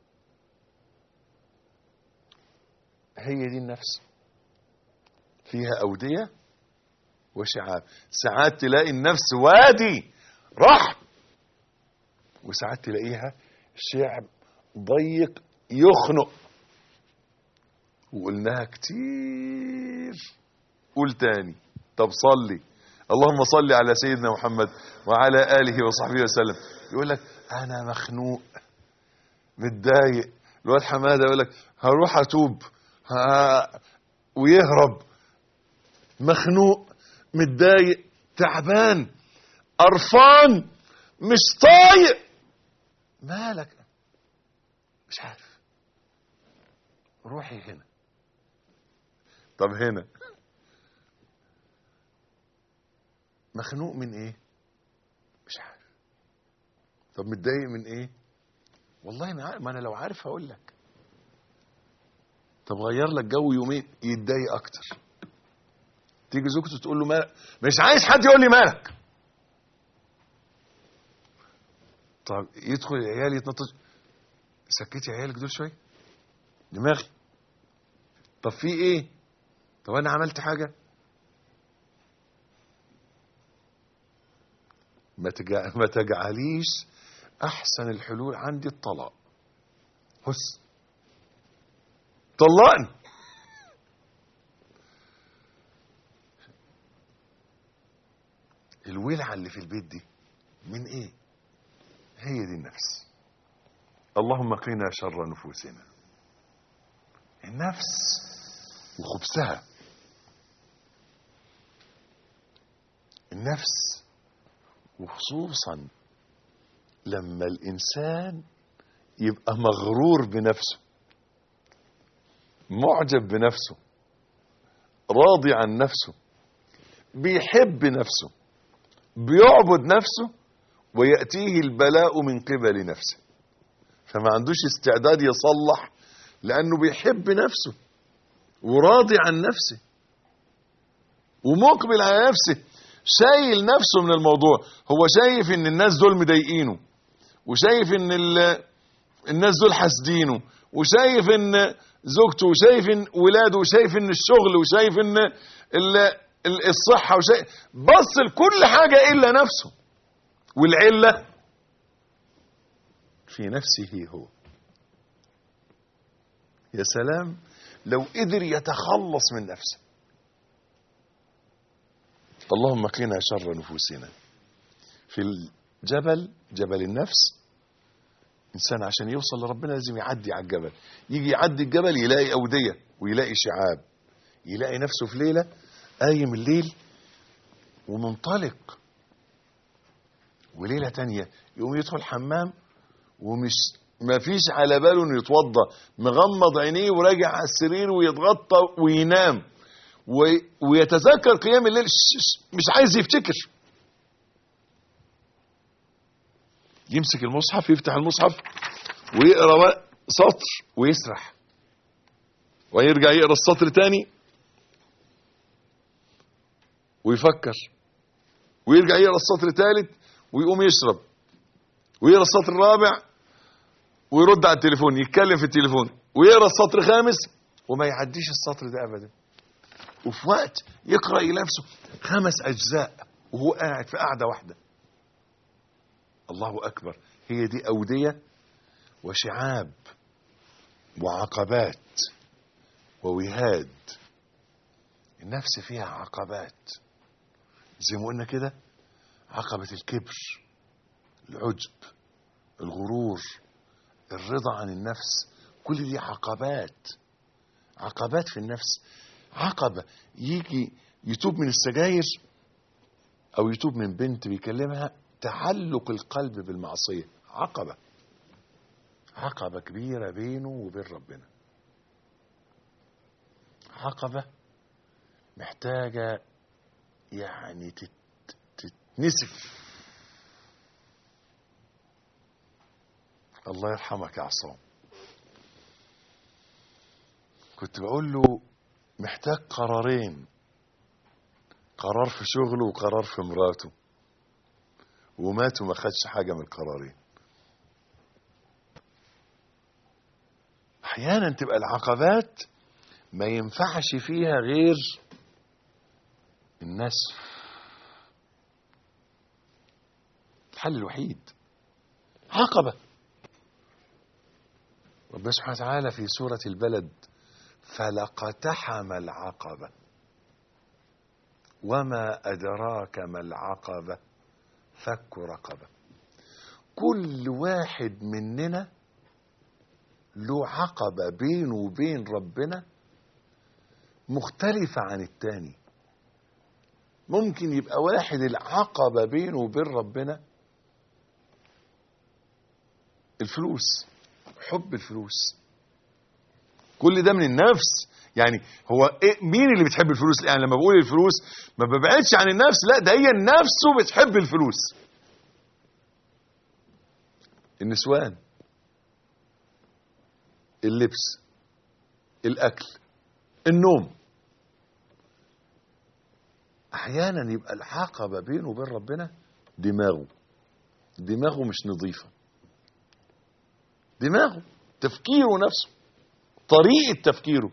هي دي النفس فيها أودية وشعاب ساعات تلاقي النفس وادي رحم وساعات تلاقيها شعب ضيق يخنق وقلناها كتير قول تاني طب صلي اللهم صل على سيدنا محمد وعلى آله وصحبه وسلم يقول لك أنا مخنوق متضايق الواد حمادة يقول لك هروح أتوب ها ويهرب مخنوق متضايق تعبان قرفان مش طايق مالك مش عارف روحي هنا طب هنا مخنوق من ايه مش عارف طب متضايق من ايه والله انا عارف ما انا لو عارف هقول لك طب غير لك جو يومين يتضايق اكتر تيجي زوجته تقول له مالك مش عايز حد يقول لي مالك طب يدخل العيال يتنطط سكتي عيالك دول شويه دماغي طب في ايه طب انا عملت حاجه ما تجع... ما تجعليش احسن الحلول عندي الطلاق هس طلقني الولعه اللي في البيت دي من ايه هي دي النفس اللهم قنا شر نفوسنا النفس وخبثها النفس وخصوصا لما الانسان يبقى مغرور بنفسه معجب بنفسه راضي عن نفسه بيحب نفسه بيعبد نفسه ويأتيه البلاء من قبل نفسه فما عندوش استعداد يصلح لأنه بيحب نفسه وراضي عن نفسه ومقبل على نفسه شايل نفسه من الموضوع هو شايف ان الناس دول مضايقينه وشايف ان ال- الناس دول حاسدينه وشايف ان زوجته وشايف ان ولاده وشايف ان الشغل وشايف ان ال- ال- الصحة وشايف بص لكل حاجة الا نفسه والعلة في نفسه هو يا سلام لو قدر يتخلص من نفسه اللهم قنا شر نفوسنا في الجبل جبل النفس انسان عشان يوصل لربنا لازم يعدي على الجبل يجي يعدي الجبل يلاقي اوديه ويلاقي شعاب يلاقي نفسه في ليله قايم الليل ومنطلق وليله تانية يقوم يدخل حمام ومش ما فيش على باله انه يتوضا مغمض عينيه وراجع على السرير ويتغطى وينام و- ويتذكر قيام الليل ش- ش- مش عايز يفتكر يمسك المصحف يفتح المصحف ويقرا بقى سطر ويسرح ويرجع يقرا السطر تاني ويفكر ويرجع يقرا السطر الثالث ويقوم يشرب ويقرا السطر الرابع ويرد على التليفون يتكلم في التليفون ويقرا السطر الخامس وما يعديش السطر ده ابدا وفي وقت يقرا ينفسه خمس اجزاء وهو قاعد في قعده واحده الله اكبر هي دي اوديه وشعاب وعقبات ووهاد النفس فيها عقبات زي ما قلنا كده عقبة الكبر العجب الغرور الرضا عن النفس كل دي عقبات عقبات في النفس عقبة يجي يتوب من السجاير أو يتوب من بنت بيكلمها تعلق القلب بالمعصية عقبة عقبة كبيرة بينه وبين ربنا عقبة محتاجة يعني تت... تتنسف الله يرحمك يا عصام كنت بقول له محتاج قرارين قرار في شغله وقرار في مراته ومات وما خدش حاجة من القرارين احيانا تبقى العقبات ما ينفعش فيها غير النسف الحل الوحيد عقبة ربنا سبحانه وتعالى في سورة البلد فلقتحم العقبة وما أدراك ما العقبة فك رقبة كل واحد مننا له عقبة بينه وبين ربنا مختلفة عن التاني ممكن يبقى واحد العقبة بينه وبين ربنا الفلوس حب الفلوس كل ده من النفس يعني هو إيه مين اللي بتحب الفلوس يعني لما بقول الفلوس ما ببعدش عن النفس لا ده هي النفس بتحب الفلوس النسوان اللبس الاكل النوم احيانا يبقى العقبه بينه وبين ربنا دماغه دماغه مش نظيفه دماغه تفكيره نفسه طريقه تفكيره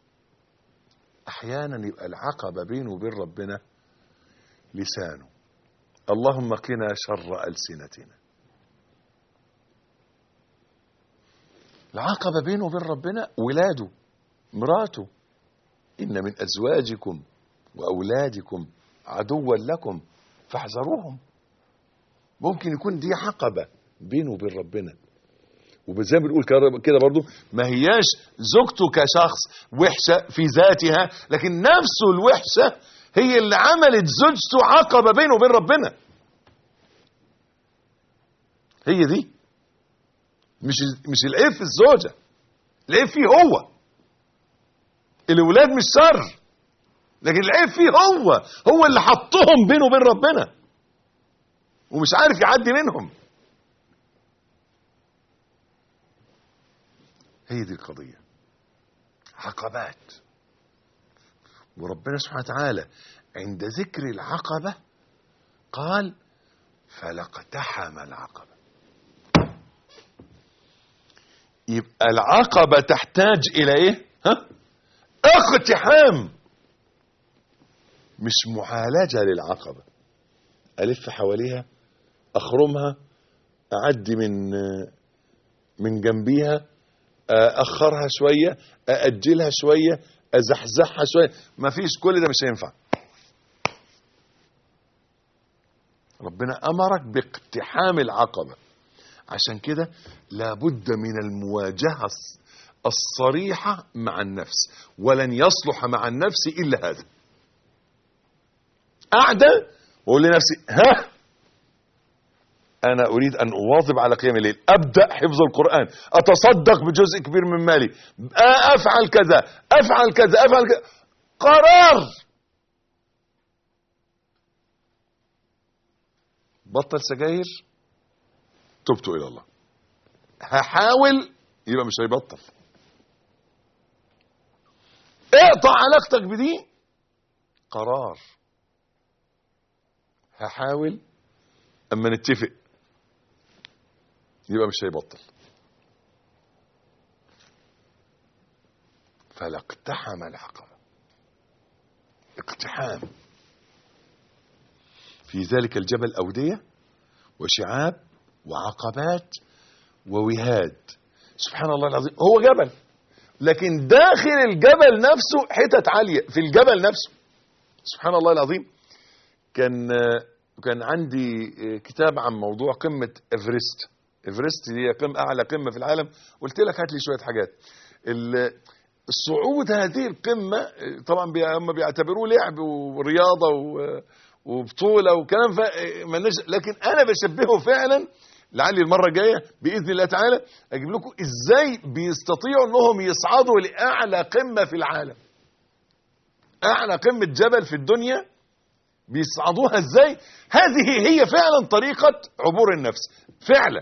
احيانا يبقى العقبه بينه وبين ربنا لسانه اللهم قنا شر السنتنا العقبه بينه وبين ربنا ولاده مراته ان من ازواجكم واولادكم عدوا لكم فاحذروهم ممكن يكون دي عقبه بينه وبين ربنا وزي ما بنقول كده- كده برضو ما هياش زوجته كشخص وحشه في ذاتها لكن نفسه الوحشه هي اللي عملت زوجته عقبه بينه وبين ربنا هي دي مش مش العيب في الزوجه العيب فيه هو الاولاد مش شر لكن العيب فيه هو هو اللي حطهم بينه وبين ربنا ومش عارف يعدي منهم هي دي القضية عقبات وربنا سبحانه وتعالى عند ذكر العقبة قال فلاقتحم العقبة يبقى العقبة تحتاج إلى إيه؟ ها؟ اقتحام مش معالجة للعقبة ألف حواليها أخرمها أعدي من من جنبيها أخرها شوية أأجلها شوية أزحزحها شوية مفيش كل ده مش هينفع ربنا أمرك باقتحام العقبة عشان كده لابد من المواجهة الص- الصريحة مع النفس ولن يصلح مع النفس إلا هذا قاعدة وأقول لنفسي ها أنا أريد أن أواظب على قيام الليل أبدأ حفظ القرآن أتصدق بجزء كبير من مالي أفعل كذا أفعل كذا أفعل كذا قرار بطل سجاير تبت إلى الله هحاول يبقى مش هيبطل اقطع علاقتك بدي قرار هحاول اما نتفق يبقى مش هيبطل فلاقتحم العقبة اقتحام في ذلك الجبل أودية وشعاب وعقبات ووهاد سبحان الله العظيم هو جبل لكن داخل الجبل نفسه حتت عالية في الجبل نفسه سبحان الله العظيم كان كان عندي كتاب عن موضوع قمة ايفرست ايفرست دي قمة اعلى قمة في العالم قلت لك هات لي شوية حاجات ال- الصعود هذه القمة طبعا بي- هم بيعتبروه لعب ورياضة و- وبطولة وكلام ف- ملناش- لكن انا بشبهه فعلا لعلي المره الجايه باذن الله تعالى اجيب لكم ازاي بيستطيعوا انهم يصعدوا لاعلى قمه في العالم اعلى قمه جبل في الدنيا بيصعدوها ازاي هذه هي فعلا طريقه عبور النفس فعلا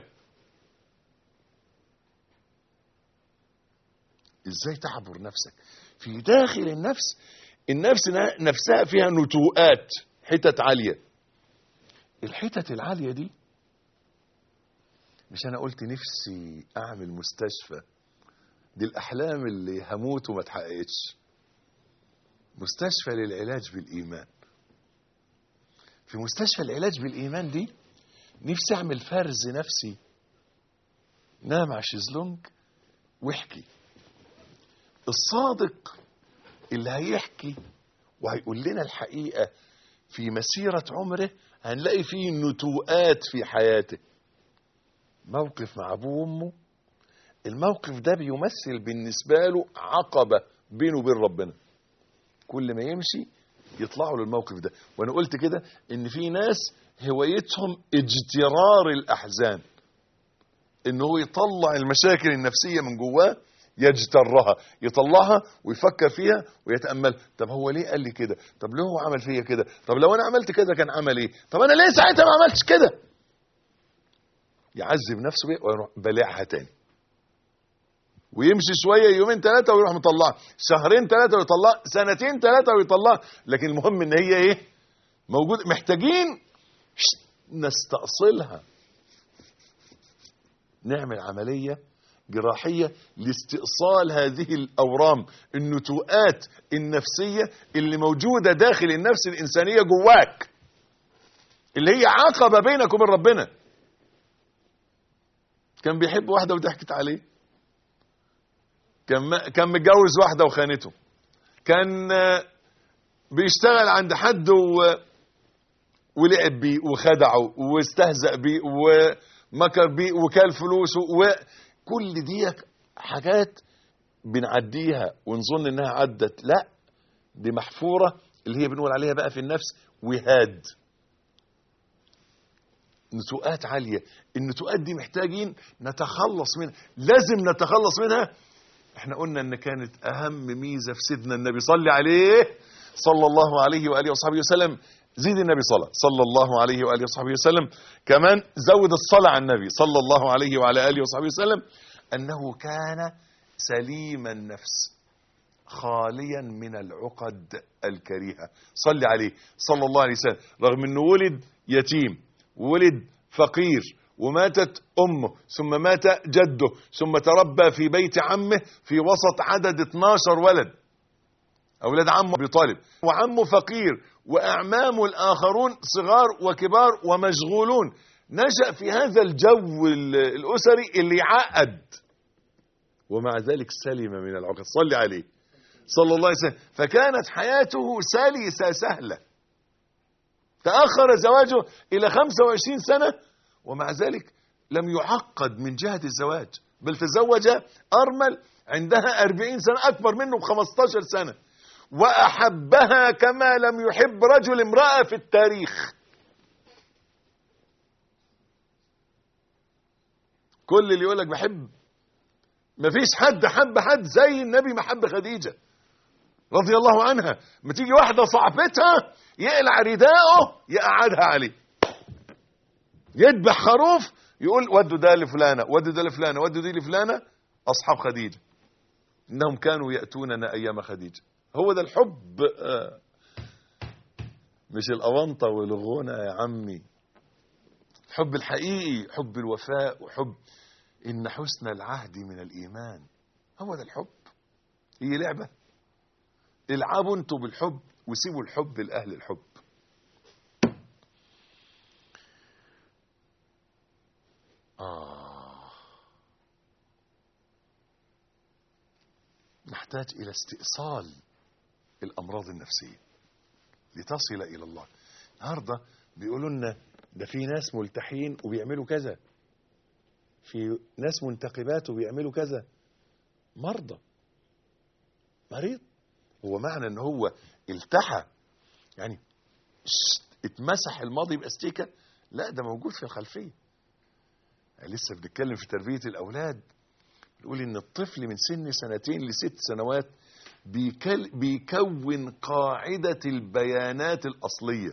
ازاي تعبر نفسك في داخل النفس النفس نفسها فيها نتوءات حتت عاليه الحتت العاليه دي مش انا قلت نفسي اعمل مستشفى دي الاحلام اللي هموت وما اتحققتش مستشفى للعلاج بالايمان في مستشفى العلاج بالايمان دي نفسي اعمل فرز نفسي نام على الشезлونج واحكي الصادق اللي هيحكي وهيقول لنا الحقيقه في مسيره عمره هنلاقي فيه نتوءات في حياته موقف مع ابوه وامه الموقف ده بيمثل بالنسبه له عقبه بينه وبين ربنا كل ما يمشي يطلعوا للموقف ده وانا قلت كده ان في ناس هوايتهم اجترار الاحزان ان هو يطلع المشاكل النفسيه من جواه يجترها يطلعها ويفكر فيها ويتامل طب هو ليه قال لي كده طب ليه هو عمل فيا كده طب لو انا عملت كده كان عمل ايه طب انا ليه ساعتها ما عملتش كده يعذب نفسه بيه ويروح بلعها تاني ويمشي شويه يومين ثلاثه ويروح مطلعها شهرين ثلاثه ويطلعها سنتين ثلاثه ويطلعها لكن المهم ان هي ايه موجود محتاجين نستأصلها نعمل عمليه جراحيه لاستئصال هذه الاورام النتوءات النفسيه اللي موجوده داخل النفس الانسانيه جواك اللي هي عقبه بينك وبين ربنا كان بيحب واحده وضحكت عليه كان كان متجوز واحده وخانته كان بيشتغل عند حد و... ولعب بيه وخدعه واستهزأ بيه ومكر بيه وكال فلوسه وكل دي حاجات بنعديها ونظن انها عدت لا دي محفوره اللي هي بنقول عليها بقى في النفس وهاد نتوءات عاليه النتوءات دي محتاجين نتخلص منها لازم نتخلص منها احنا قلنا ان كانت اهم ميزه في سيدنا النبي صلي عليه صلى الله عليه واله وصحبه وسلم زيد النبي صلاه صلى الله عليه واله وصحبه وسلم كمان زود الصلاه على النبي صلى الله عليه وعلى اله وصحبه وسلم انه كان سليم النفس خاليا من العقد الكريهه صلي عليه صلى الله عليه وسلم رغم انه ولد يتيم وولد فقير وماتت امه ثم مات جده ثم تربى في بيت عمه في وسط عدد 12 ولد اولاد عمه ابي طالب وعمه فقير واعمامه الاخرون صغار وكبار ومشغولون نشا في هذا الجو الاسري اللي يعقد ومع ذلك سلم من العقد صلي عليه صلى الله عليه وسلم فكانت حياته سلسه سهله تاخر زواجه الى 25 سنه ومع ذلك لم يعقد من جهة الزواج بل تزوج أرمل عندها أربعين سنة أكبر منه بخمستاشر سنة وأحبها كما لم يحب رجل امرأة في التاريخ كل اللي يقولك بحب مفيش حد حب حد زي النبي ما حب خديجة رضي الله عنها ما تيجي واحدة صاحبتها يقلع رداءه يقعدها عليه يذبح خروف يقول ودوا ده لفلانه ودوا ده لفلانه ودوا دي لفلانه اصحاب خديجه انهم كانوا ياتوننا ايام خديجه هو ده الحب آه مش الاونطه والغنى يا عمي الحب الحقيقي حب الوفاء وحب ان حسن العهد من الايمان هو ده الحب هي لعبه العبوا انتوا بالحب وسيبوا الحب لاهل الحب آه نحتاج إلى استئصال الأمراض النفسية لتصل إلى الله النهاردة بيقولوا لنا ده في ناس ملتحين وبيعملوا كذا في ناس منتقبات وبيعملوا كذا مرضى مريض هو معنى ان هو التحى يعني اتمسح الماضي باستيكه لا ده موجود في الخلفيه لسه بنتكلم في تربية الأولاد نقول إن الطفل من سن سنتين لست سنوات بيكل بيكون قاعدة البيانات الأصلية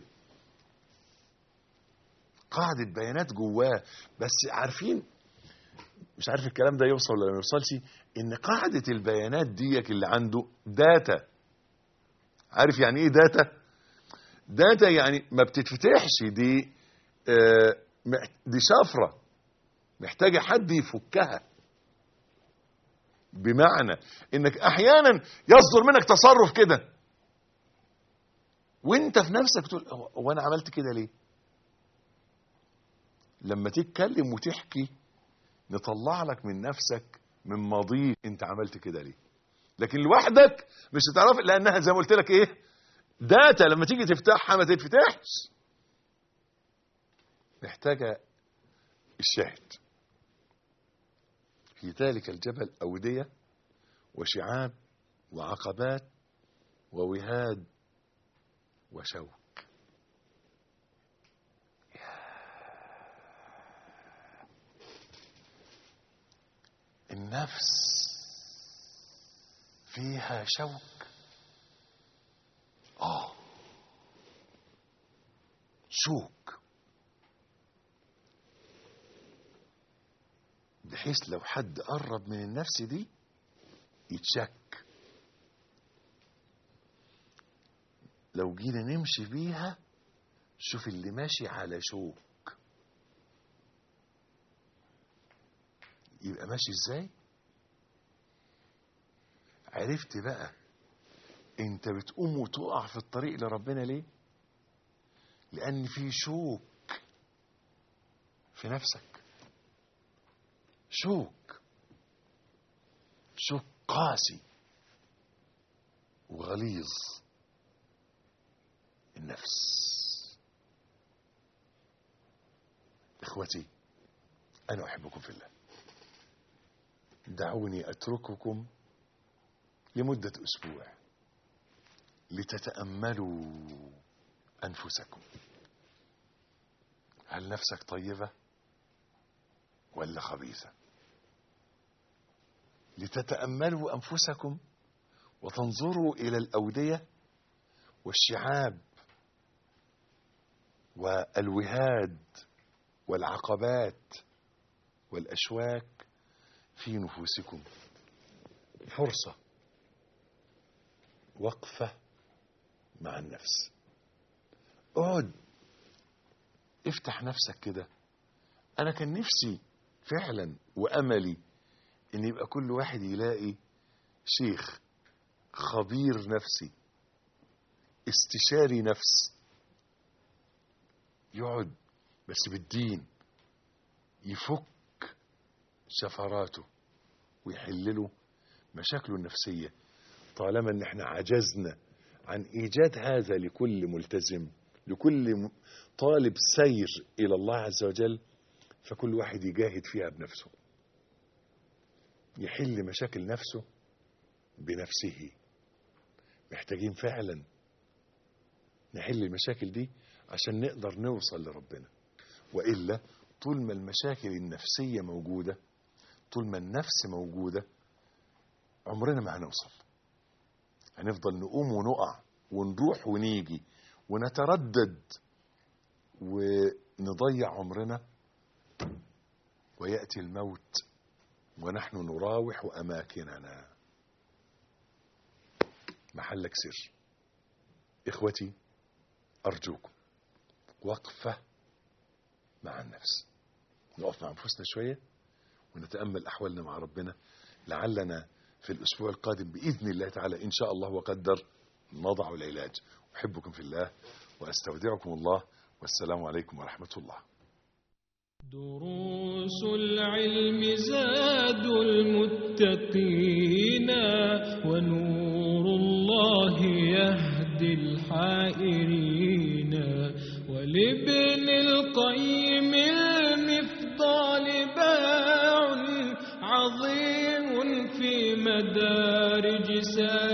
قاعدة بيانات جواه بس عارفين مش عارف الكلام ده يوصل ولا ما يوصلش ان قاعدة البيانات ديك اللي عنده داتا عارف يعني ايه داتا داتا يعني ما بتتفتحش دي آه مح- دي شفرة محتاجة حد يفكها بمعنى انك احيانا يصدر منك تصرف كده وانت في نفسك تقول هو هو انا عملت كده ليه لما تتكلم وتحكي نطلع لك من نفسك من ماضيك انت عملت كده ليه لكن لوحدك مش هتعرف لانها زي ما قلت لك ايه داتا لما تيجي تفتحها ما تتفتحش محتاجه الشاهد في ذلك الجبل أودية وشعاب وعقبات ووهاد وشوك النفس فيها شوك آه شوك بحيث لو حد قرب من النفس دي يتشك لو جينا نمشي بيها شوف اللي ماشي على شوك يبقى ماشي ازاي عرفت بقى انت بتقوم وتقع في الطريق لربنا ليه لان في شوك في نفسك شوك شوك قاسي وغليظ النفس اخوتي انا احبكم في الله دعوني اترككم لمده اسبوع لتتاملوا انفسكم هل نفسك طيبه ولا خبيثه لتتاملوا انفسكم وتنظروا الى الاوديه والشعاب والوهاد والعقبات والاشواك في نفوسكم فرصه وقفه مع النفس اقعد افتح نفسك كده انا كان نفسي فعلا واملي ان يبقى كل واحد يلاقي شيخ خبير نفسي استشاري نفس يقعد بس بالدين يفك شفراته ويحلله مشاكله النفسية طالما ان احنا عجزنا عن ايجاد هذا لكل ملتزم لكل م- طالب سير الى الله عز وجل فكل واحد يجاهد فيها بنفسه يحل مشاكل نفسه بنفسه محتاجين فعلا نحل المشاكل دي عشان نقدر نوصل لربنا وإلا طول ما المشاكل النفسية موجودة طول ما النفس موجودة عمرنا ما هنوصل هنفضل نقوم ونقع ونروح ونيجي ونتردد ونضيع عمرنا ويأتي الموت ونحن نراوح أماكننا محلك سر إخوتي أرجوكم وقفة مع النفس نقف مع أنفسنا شوية ونتأمل أحوالنا مع ربنا لعلنا في الأسبوع القادم بإذن الله تعالى إن شاء الله وقدر نضع العلاج أحبكم في الله وأستودعكم الله والسلام عليكم ورحمة الله دروس العلم زاد المتقين ونور الله يهدي الحائرين ولابن القيم المفضال باع عظيم في مدارج سائرين